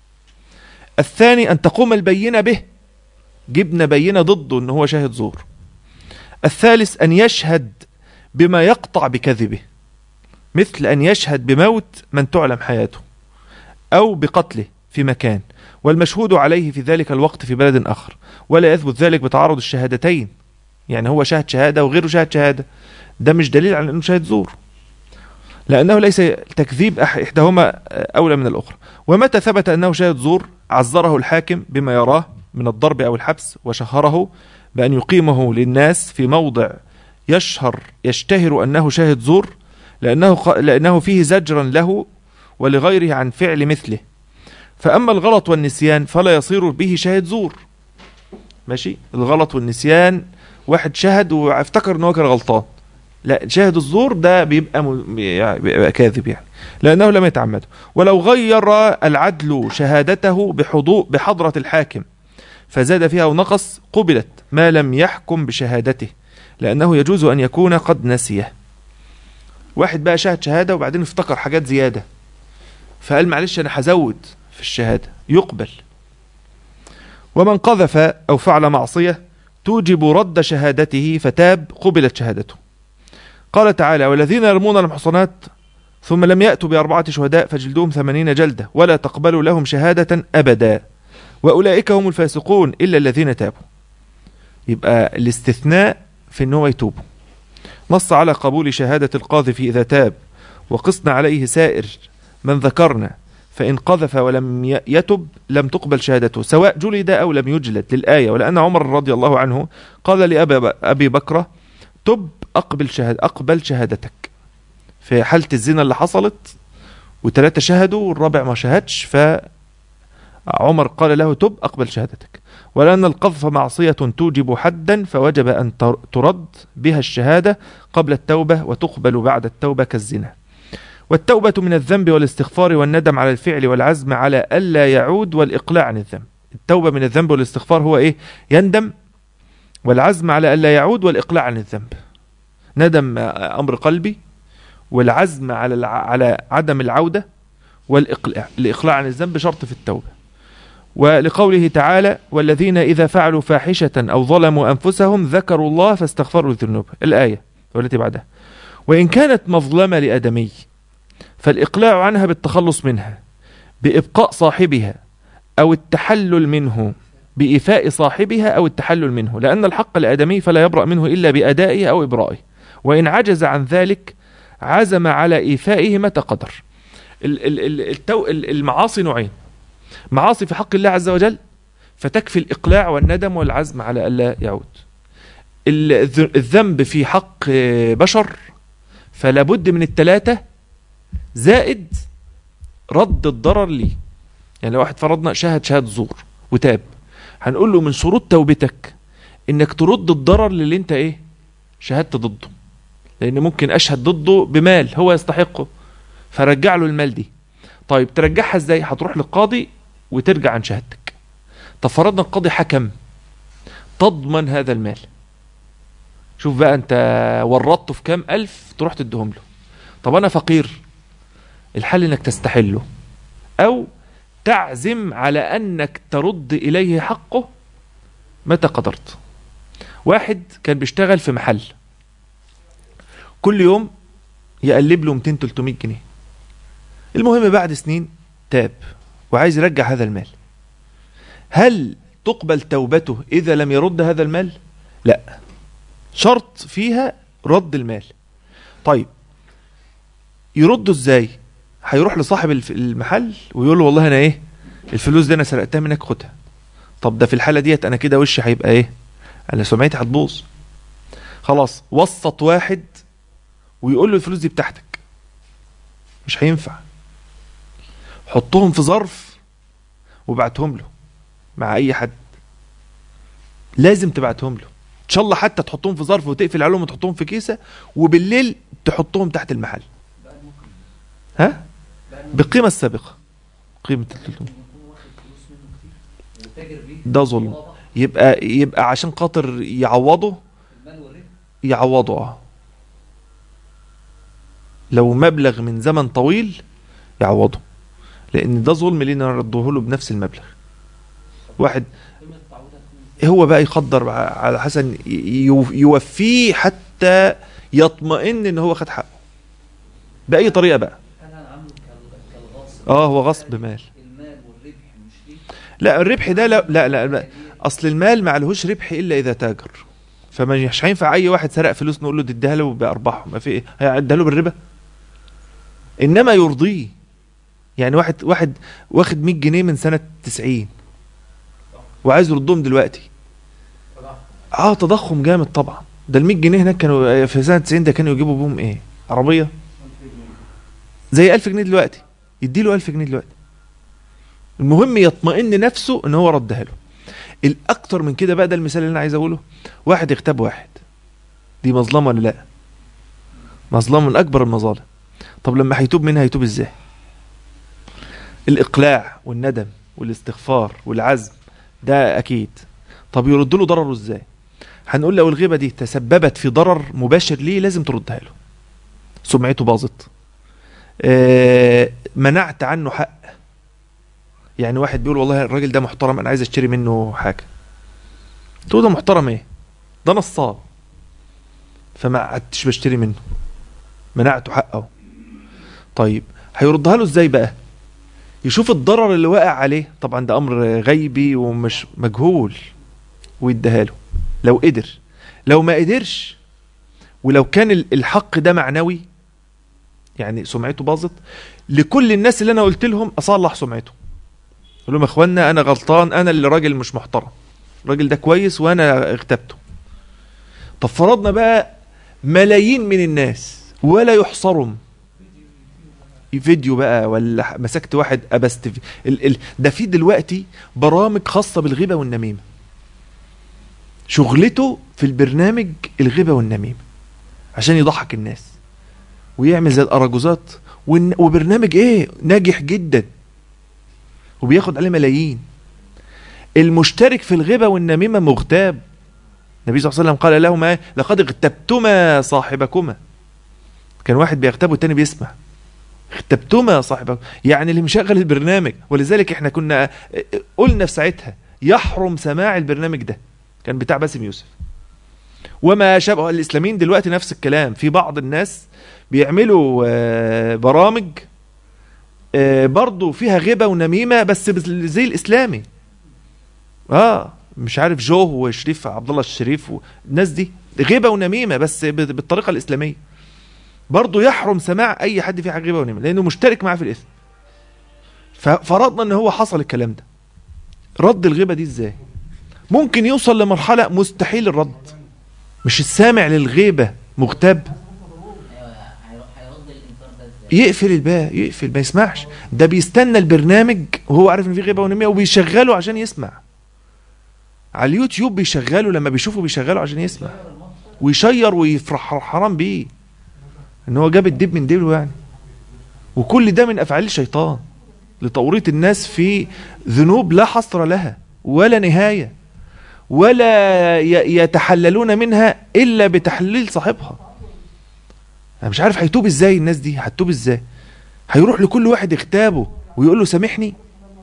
S1: الثاني أن تقوم البينة به جبنا بينة ضده أنه هو شاهد زور الثالث أن يشهد بما يقطع بكذبه مثل أن يشهد بموت من تعلم حياته أو بقتله في مكان والمشهود عليه في ذلك الوقت في بلد آخر ولا يثبت ذلك بتعارض الشهادتين يعني هو شاهد شهادة وغيره شاهد شهادة ده مش دليل على أنه شاهد زور لأنه ليس تكذيب أح- إحداهما أولى من الأخرى ومتى ثبت أنه شاهد زور عذره الحاكم بما يراه من الضرب أو الحبس وشهره بأن يقيمه للناس في موضع يشهر يشتهر أنه شاهد زور لأنه, ق- لأنه فيه زجرا له ولغيره عن فعل مثله فأما الغلط والنسيان فلا يصير به شاهد زور ماشي الغلط والنسيان واحد شهد وافتكر ان هو كان غلطان لا شاهد الزور ده بيبقى, م... يعني بيبقى كاذب يعني لأنه لم يتعمده ولو غير العدل شهادته بحضور بحضرة الحاكم فزاد فيها ونقص قبلت ما لم يحكم بشهادته لأنه يجوز أن يكون قد نسيه واحد بقى شاهد شهادة وبعدين افتكر حاجات زيادة فقال معلش أنا هزود في الشهادة يقبل ومن قذف أو فعل معصية توجب رد شهادته فتاب قبلت شهادته قال تعالى والذين يرمون المحصنات ثم لم يأتوا بأربعة شهداء فجلدوهم ثمانين جلدة ولا تقبلوا لهم شهادة أبدا وأولئك هم الفاسقون إلا الذين تابوا يبقى الاستثناء في أنه يتوب نص على قبول شهادة القاذف إذا تاب وقصنا عليه سائر من ذكرنا فإن قذف ولم ي- يتب لم تقبل شهادته سواء جلد أو لم يجلد للآية ولأن عمر رضي الله عنه قال لأبي أبي بكرة تب أقبل شهاد أقبل شهادتك في حالة الزنا اللي حصلت وثلاثة شهدوا والرابع ما شهدش فعمر قال له تب أقبل شهادتك ولأن القذف معصية توجب حدا فوجب أن تر- ترد بها الشهادة قبل التوبة وتقبل بعد التوبة كالزنا والتوبة من الذنب والاستغفار والندم على الفعل والعزم على ألا يعود والإقلاع عن الذنب التوبة من الذنب والاستغفار هو إيه يندم والعزم على ألا يعود والإقلاع عن الذنب ندم آه، أمر قلبي والعزم على الع... على عدم العودة والإقلاع الإقلاع عن الذنب شرط في التوبة ولقوله تعالى والذين إذا فعلوا فاحشة أو ظلموا أنفسهم ذكروا الله فاستغفروا الذنوب الآية والتي بعدها وإن كانت مظلمة لأدمي فالإقلاع عنها بالتخلص منها بإبقاء صاحبها أو التحلل منه بإيفاء صاحبها أو التحلل منه لأن الحق الآدمي فلا يبرأ منه إلا بأدائه أو إبرائه وإن عجز عن ذلك عزم على إيفائه متى قدر ال- ال- ال- التو- ال- المعاصي نوعين معاصي في حق الله عز وجل فتكفي الإقلاع والندم والعزم على ألا يعود الذ- الذنب في حق آه، بشر فلا بد من التلاتة زائد رد الضرر ليه يعني لو واحد فرضنا شهد شهادة زور وتاب هنقول له من شروط توبتك انك ترد الضرر اللي انت ايه شهدت ضده لان ممكن اشهد ضده بمال هو يستحقه فرجع له المال دي طيب ترجعها ازاي هتروح للقاضي وترجع عن شهادتك طب فرضنا القاضي حكم تضمن هذا المال شوف بقى انت ورطته في كام الف تروح تديهم له طب انا فقير الحل انك تستحله او تعزم على انك ترد اليه حقه متى قدرت واحد كان بيشتغل في محل كل يوم يقلب له 200 300 جنيه المهم بعد سنين تاب وعايز يرجع هذا المال هل تقبل توبته اذا لم يرد هذا المال لا شرط فيها رد المال طيب يرده ازاي هيروح لصاحب الف- المحل ويقول له والله انا ايه الفلوس دي انا سرقتها منك خدها طب ده في الحاله ديت انا كده وشي هيبقى ايه انا سمعتي هتبوظ خلاص وسط واحد ويقول له الفلوس دي بتاعتك مش هينفع حطهم في ظرف وبعتهم له مع اي حد لازم تبعتهم له ان شاء الله حتى تحطهم في ظرف وتقفل عليهم وتحطهم في كيسه وبالليل تحطهم تحت المحل ها بالقيمه السابقه قيمه ال 300 ده ظلم يبقى يبقى عشان خاطر يعوضه يعوضه اه لو مبلغ من زمن طويل يعوضه لان ده ظلم لينا نرده له بنفس المبلغ واحد
S2: قيمه التعويض هتكون
S1: هو بقى يقدر على حسن يو- يوفيه حتى يطمئن ان هو خد حقه باي طريقه بقى
S2: هل هنعامله كال- كالغاصب
S1: اه هو غصب مال
S2: المال والربح مش ليه
S1: لا الربح ده لا لا لا, لا. اصل المال ما عليهوش ربح الا اذا تاجر فما مش هينفع اي واحد سرق فلوس نقول له دي اديها له بارباحه ما في ايه هيعدها له بالربا انما يرضيه يعني واحد واحد واخد 100 جنيه من سنه 90 وعايز يردهم دلوقتي اه تضخم جامد طبعا ده ال 100 جنيه هناك كانوا في سنه 90 ده كانوا يجيبوا بهم ايه عربيه زي 1000 جنيه دلوقتي يديله 1000 جنيه دلوقتي المهم يطمئن نفسه ان هو ردها له الاكتر من كده بقى ده المثال اللي انا عايز اقوله واحد اغتاب واحد دي مظلمه ولا لا مظلمه من اكبر المظالم طب لما هيتوب منها هيتوب ازاي الاقلاع والندم والاستغفار والعزم ده اكيد طب يرد له ضرره ازاي هنقول لو الغيبه دي تسببت في ضرر مباشر ليه لازم تردها له سمعته باظت آه منعت عنه حق يعني واحد بيقول والله الراجل ده محترم انا عايز اشتري منه حاجه تقول ده محترم ايه ده نصاب فما عدتش بشتري منه منعته حقه طيب هيردها له ازاي بقى يشوف الضرر اللي واقع عليه طبعا ده امر غيبي ومش مجهول ويديها له لو قدر لو ما قدرش ولو كان ال- الحق ده معنوي يعني سمعته باظت لكل الناس اللي انا قلت لهم اصلح سمعته اقول لهم يا اخوانا انا غلطان انا اللي راجل مش محترم الراجل ده كويس وانا اغتبته طب فرضنا بقى ملايين من الناس ولا يحصرهم فيديو بقى ولا ح- مسكت واحد ابست في ال ال ده في دلوقتي برامج خاصه بالغيبه والنميمه شغلته في البرنامج الغيبه والنميمه عشان يضحك الناس ويعمل زي الاراجوزات والن- وبرنامج ايه ناجح جدا وبياخد عليه ملايين المشترك في الغيبة والنميمة مغتاب النبي صلى الله عليه وسلم قال لهما إيه؟ لقد اغتبتما صاحبكما كان واحد بيغتاب والتاني بيسمع اغتبتما صاحبكما يعني اللي مشغل البرنامج ولذلك احنا كنا قلنا في ساعتها يحرم سماع البرنامج ده كان بتاع باسم يوسف وما شابه الاسلاميين دلوقتي نفس الكلام في بعض الناس بيعملوا آه، برامج آه، برضو فيها غيبة ونميمة بس بز- زي الإسلامي اه مش عارف جو وشريف عبد الله الشريف والناس دي غيبة ونميمة بس ب- بالطريقة الإسلامية برضو يحرم سماع أي حد فيه غيبة ونميمة لأنه مشترك معاه في الإثم ففرضنا إن هو حصل الكلام ده رد الغيبة دي إزاي ممكن يوصل لمرحلة مستحيل الرد مش السامع للغيبة مغتاب
S2: ايوه هير- هيرد الانكار ده ازاي؟
S1: يقفل الباب يقفل ما يسمعش ده بيستنى البرنامج وهو عارف ان في غيبه ونميه وبيشغله عشان يسمع على اليوتيوب بيشغله لما بيشوفه بيشغله عشان يسمع ويشير ويفرح حرام بيه ان هو جاب الدب من ديله يعني وكل ده من افعال الشيطان لتوريط الناس في ذنوب لا حصر لها ولا نهايه ولا ي- يتحللون منها الا بتحليل صاحبها انا مش عارف هيتوب ازاي الناس دي هتوب ازاي هيروح لكل واحد يغتابه ويقول له سامحني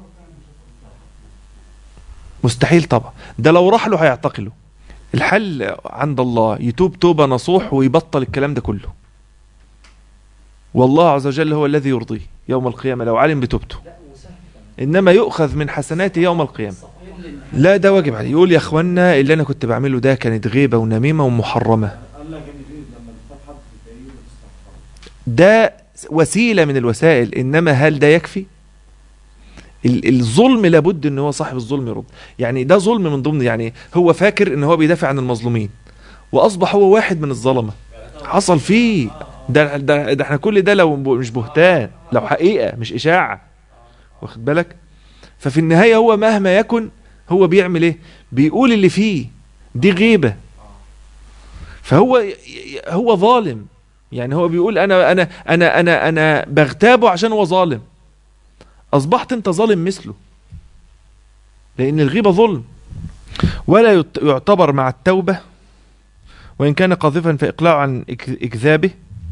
S1: مستحيل طبعا ده لو راح له هيعتقله الحل عند الله يتوب توبة نصوح ويبطل الكلام ده كله والله عز وجل هو الذي يرضيه يوم القيامة لو علم بتوبته إنما يؤخذ من حسناته يوم القيامة لا ده واجب عليه يقول يا اخوانا اللي انا كنت بعمله ده كانت غيبة ونميمة ومحرمة
S4: قال لك ان في لما بتتاب حد في التأييد بتستغفر
S1: ده وسيلة من الوسائل إنما هل ده يكفي ال- الظلم لابد ان هو صاحب الظلم يرد يعني ده ظلم من ضمن يعني هو فاكر ان هو بيدافع عن المظلومين واصبح هو واحد من الظلمه حصل فيه ده ده, ده احنا كل ده لو ب- مش بهتان لو حقيقه مش اشاعه واخد بالك ففي النهايه هو مهما يكن هو بيعمل ايه بيقول اللي فيه دي غيبه فهو ي- ي- هو ظالم يعني هو بيقول انا انا انا انا انا بغتابه عشان هو ظالم اصبحت انت ظالم مثله لان الغيبه ظلم ولا يت- يعتبر مع التوبه وان كان قاذفا فاقلاع عن إك- اكذابه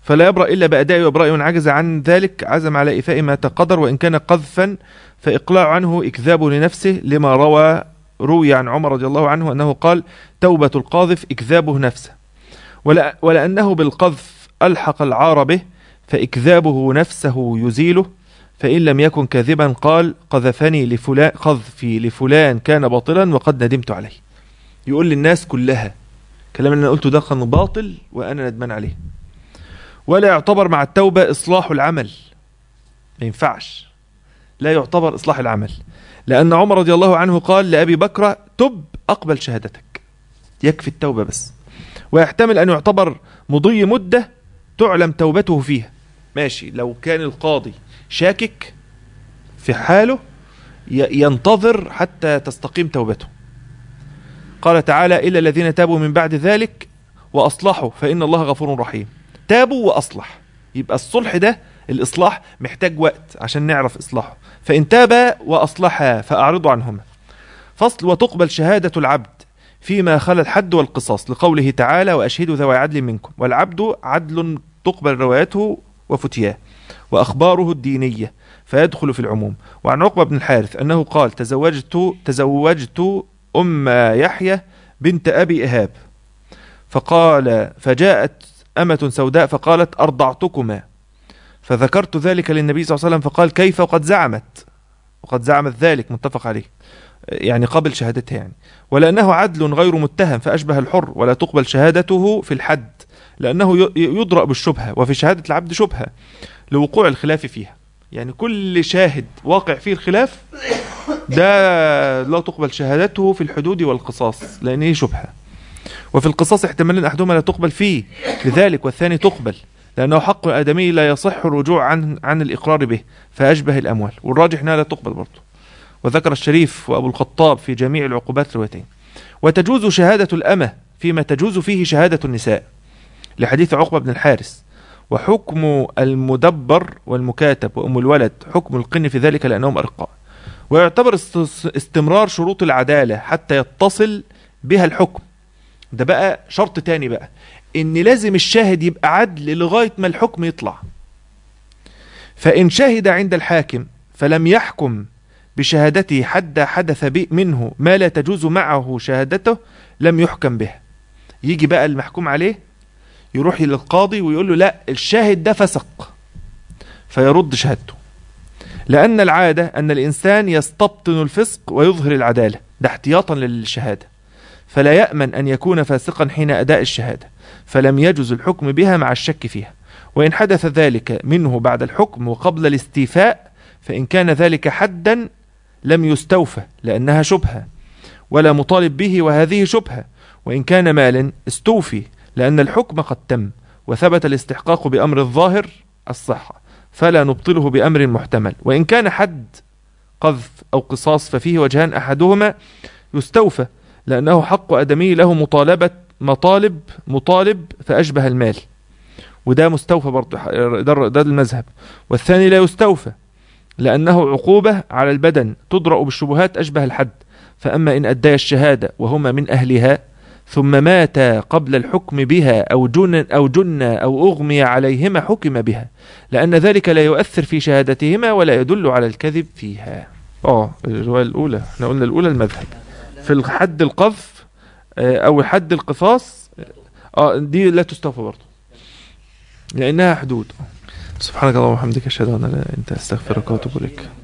S1: فلا يبرأ إلا بأداء وإبراء من عجز عن ذلك عزم على إيفاء ما تقدر وإن كان قذفا فإقلاع عنه إكذاب لنفسه لما روى روي عن عمر رضي الله عنه أنه قال توبة القاذف إكذابه نفسه ولا ولأنه بالقذف ألحق العار به فإكذابه نفسه يزيله فإن لم يكن كاذبا قال قذفني لفلان قذفي لفلان كان باطلا وقد ندمت عليه يقول للناس كلها كلام اللي انا قلته ده كان باطل وانا ندمان عليه ولا يعتبر مع التوبة إصلاح العمل ما ينفعش لا يعتبر إصلاح العمل لأن عمر رضي الله عنه قال لأبي بكر تب أقبل شهادتك يكفي التوبة بس ويحتمل أن يعتبر مضي مدة تعلم توبته فيها ماشي لو كان القاضي شاكك في حاله ي- ينتظر حتى تستقيم توبته قال تعالى إلا الذين تابوا من بعد ذلك وأصلحوا فإن الله غفور رحيم تابوا وأصلح يبقى الصلح ده الإصلاح محتاج وقت عشان نعرف إصلاحه فإن تابا وأصلحا فأعرضوا عنهما فصل وتقبل شهادة العبد فيما خلا الحد والقصاص لقوله تعالى وأشهدوا ذوي عدل منكم والعبد عدل تقبل روايته وفتياه وأخباره الدينية فيدخل في العموم وعن عقبة بن الحارث أنه قال تزوجت تزوجت أم يحيى بنت أبي إهاب فقال فجاءت أمة سوداء فقالت أرضعتكما فذكرت ذلك للنبي صلى الله عليه وسلم فقال كيف وقد زعمت وقد زعمت ذلك متفق عليه يعني قبل شهادتها يعني ولأنه عدل غير متهم فأشبه الحر ولا تقبل شهادته في الحد لأنه ي- يدرأ بالشبهة وفي شهادة العبد شبهة لوقوع الخلاف فيها يعني كل شاهد واقع فيه الخلاف ده لا تقبل شهادته في الحدود والقصاص لأنه شبهة وفي القصاص احتمال أحدهما لا تقبل فيه لذلك والثاني تقبل لأنه حق الآدمي لا يصح الرجوع عن عن الإقرار به فأشبه الأموال والراجح أنها لا تقبل برضه وذكر الشريف وأبو الخطاب في جميع العقوبات روايتين وتجوز شهادة الأمة فيما تجوز فيه شهادة النساء لحديث عقبة بن الحارس وحكم المدبر والمكاتب وأم الولد حكم القن في ذلك لأنهم أرقاء ويعتبر است- استمرار شروط العدالة حتى يتصل بها الحكم ده بقى شرط تاني بقى ان لازم الشاهد يبقى عدل لغاية ما الحكم يطلع فإن شهد عند الحاكم فلم يحكم بشهادته حد حدث به منه ما لا تجوز معه شهادته لم يحكم به يجي بقى المحكوم عليه يروح للقاضي ويقول له لا الشاهد ده فسق فيرد شهادته لأن العادة أن الإنسان يستبطن الفسق ويظهر العدالة ده احتياطا للشهادة فلا يأمن أن يكون فاسقا حين أداء الشهادة فلم يجوز الحكم بها مع الشك فيها وإن حدث ذلك منه بعد الحكم وقبل الاستيفاء فإن كان ذلك حدا لم يستوفى لأنها شبهة ولا مطالب به وهذه شبهة وإن كان مالا استوفي لأن الحكم قد تم وثبت الاستحقاق بأمر الظاهر الصحة فلا نبطله بأمر محتمل وإن كان حد قذف أو قصاص ففيه وجهان أحدهما يستوفى لأنه حق أدمي له مطالبة مطالب مطالب فأشبه المال وده مستوفى برضه ده ده المذهب والثاني لا يستوفى لأنه عقوبة على البدن تدرأ بالشبهات أشبه الحد فأما إن أدى الشهادة وهما من أهلها ثم مات قبل الحكم بها أو جن أو جن أو أغمي عليهما حكم بها لأن ذلك لا يؤثر في شهادتهما ولا يدل على الكذب فيها اه الرواية الأولى احنا قلنا الأولى المذهب في الحد القذف آه، أو حد القصاص اه دي لا تستوفى برضه لأنها حدود سبحانك اللهم وبحمدك أشهد أن لا إله إلا أنت أستغفرك وأتوب إليك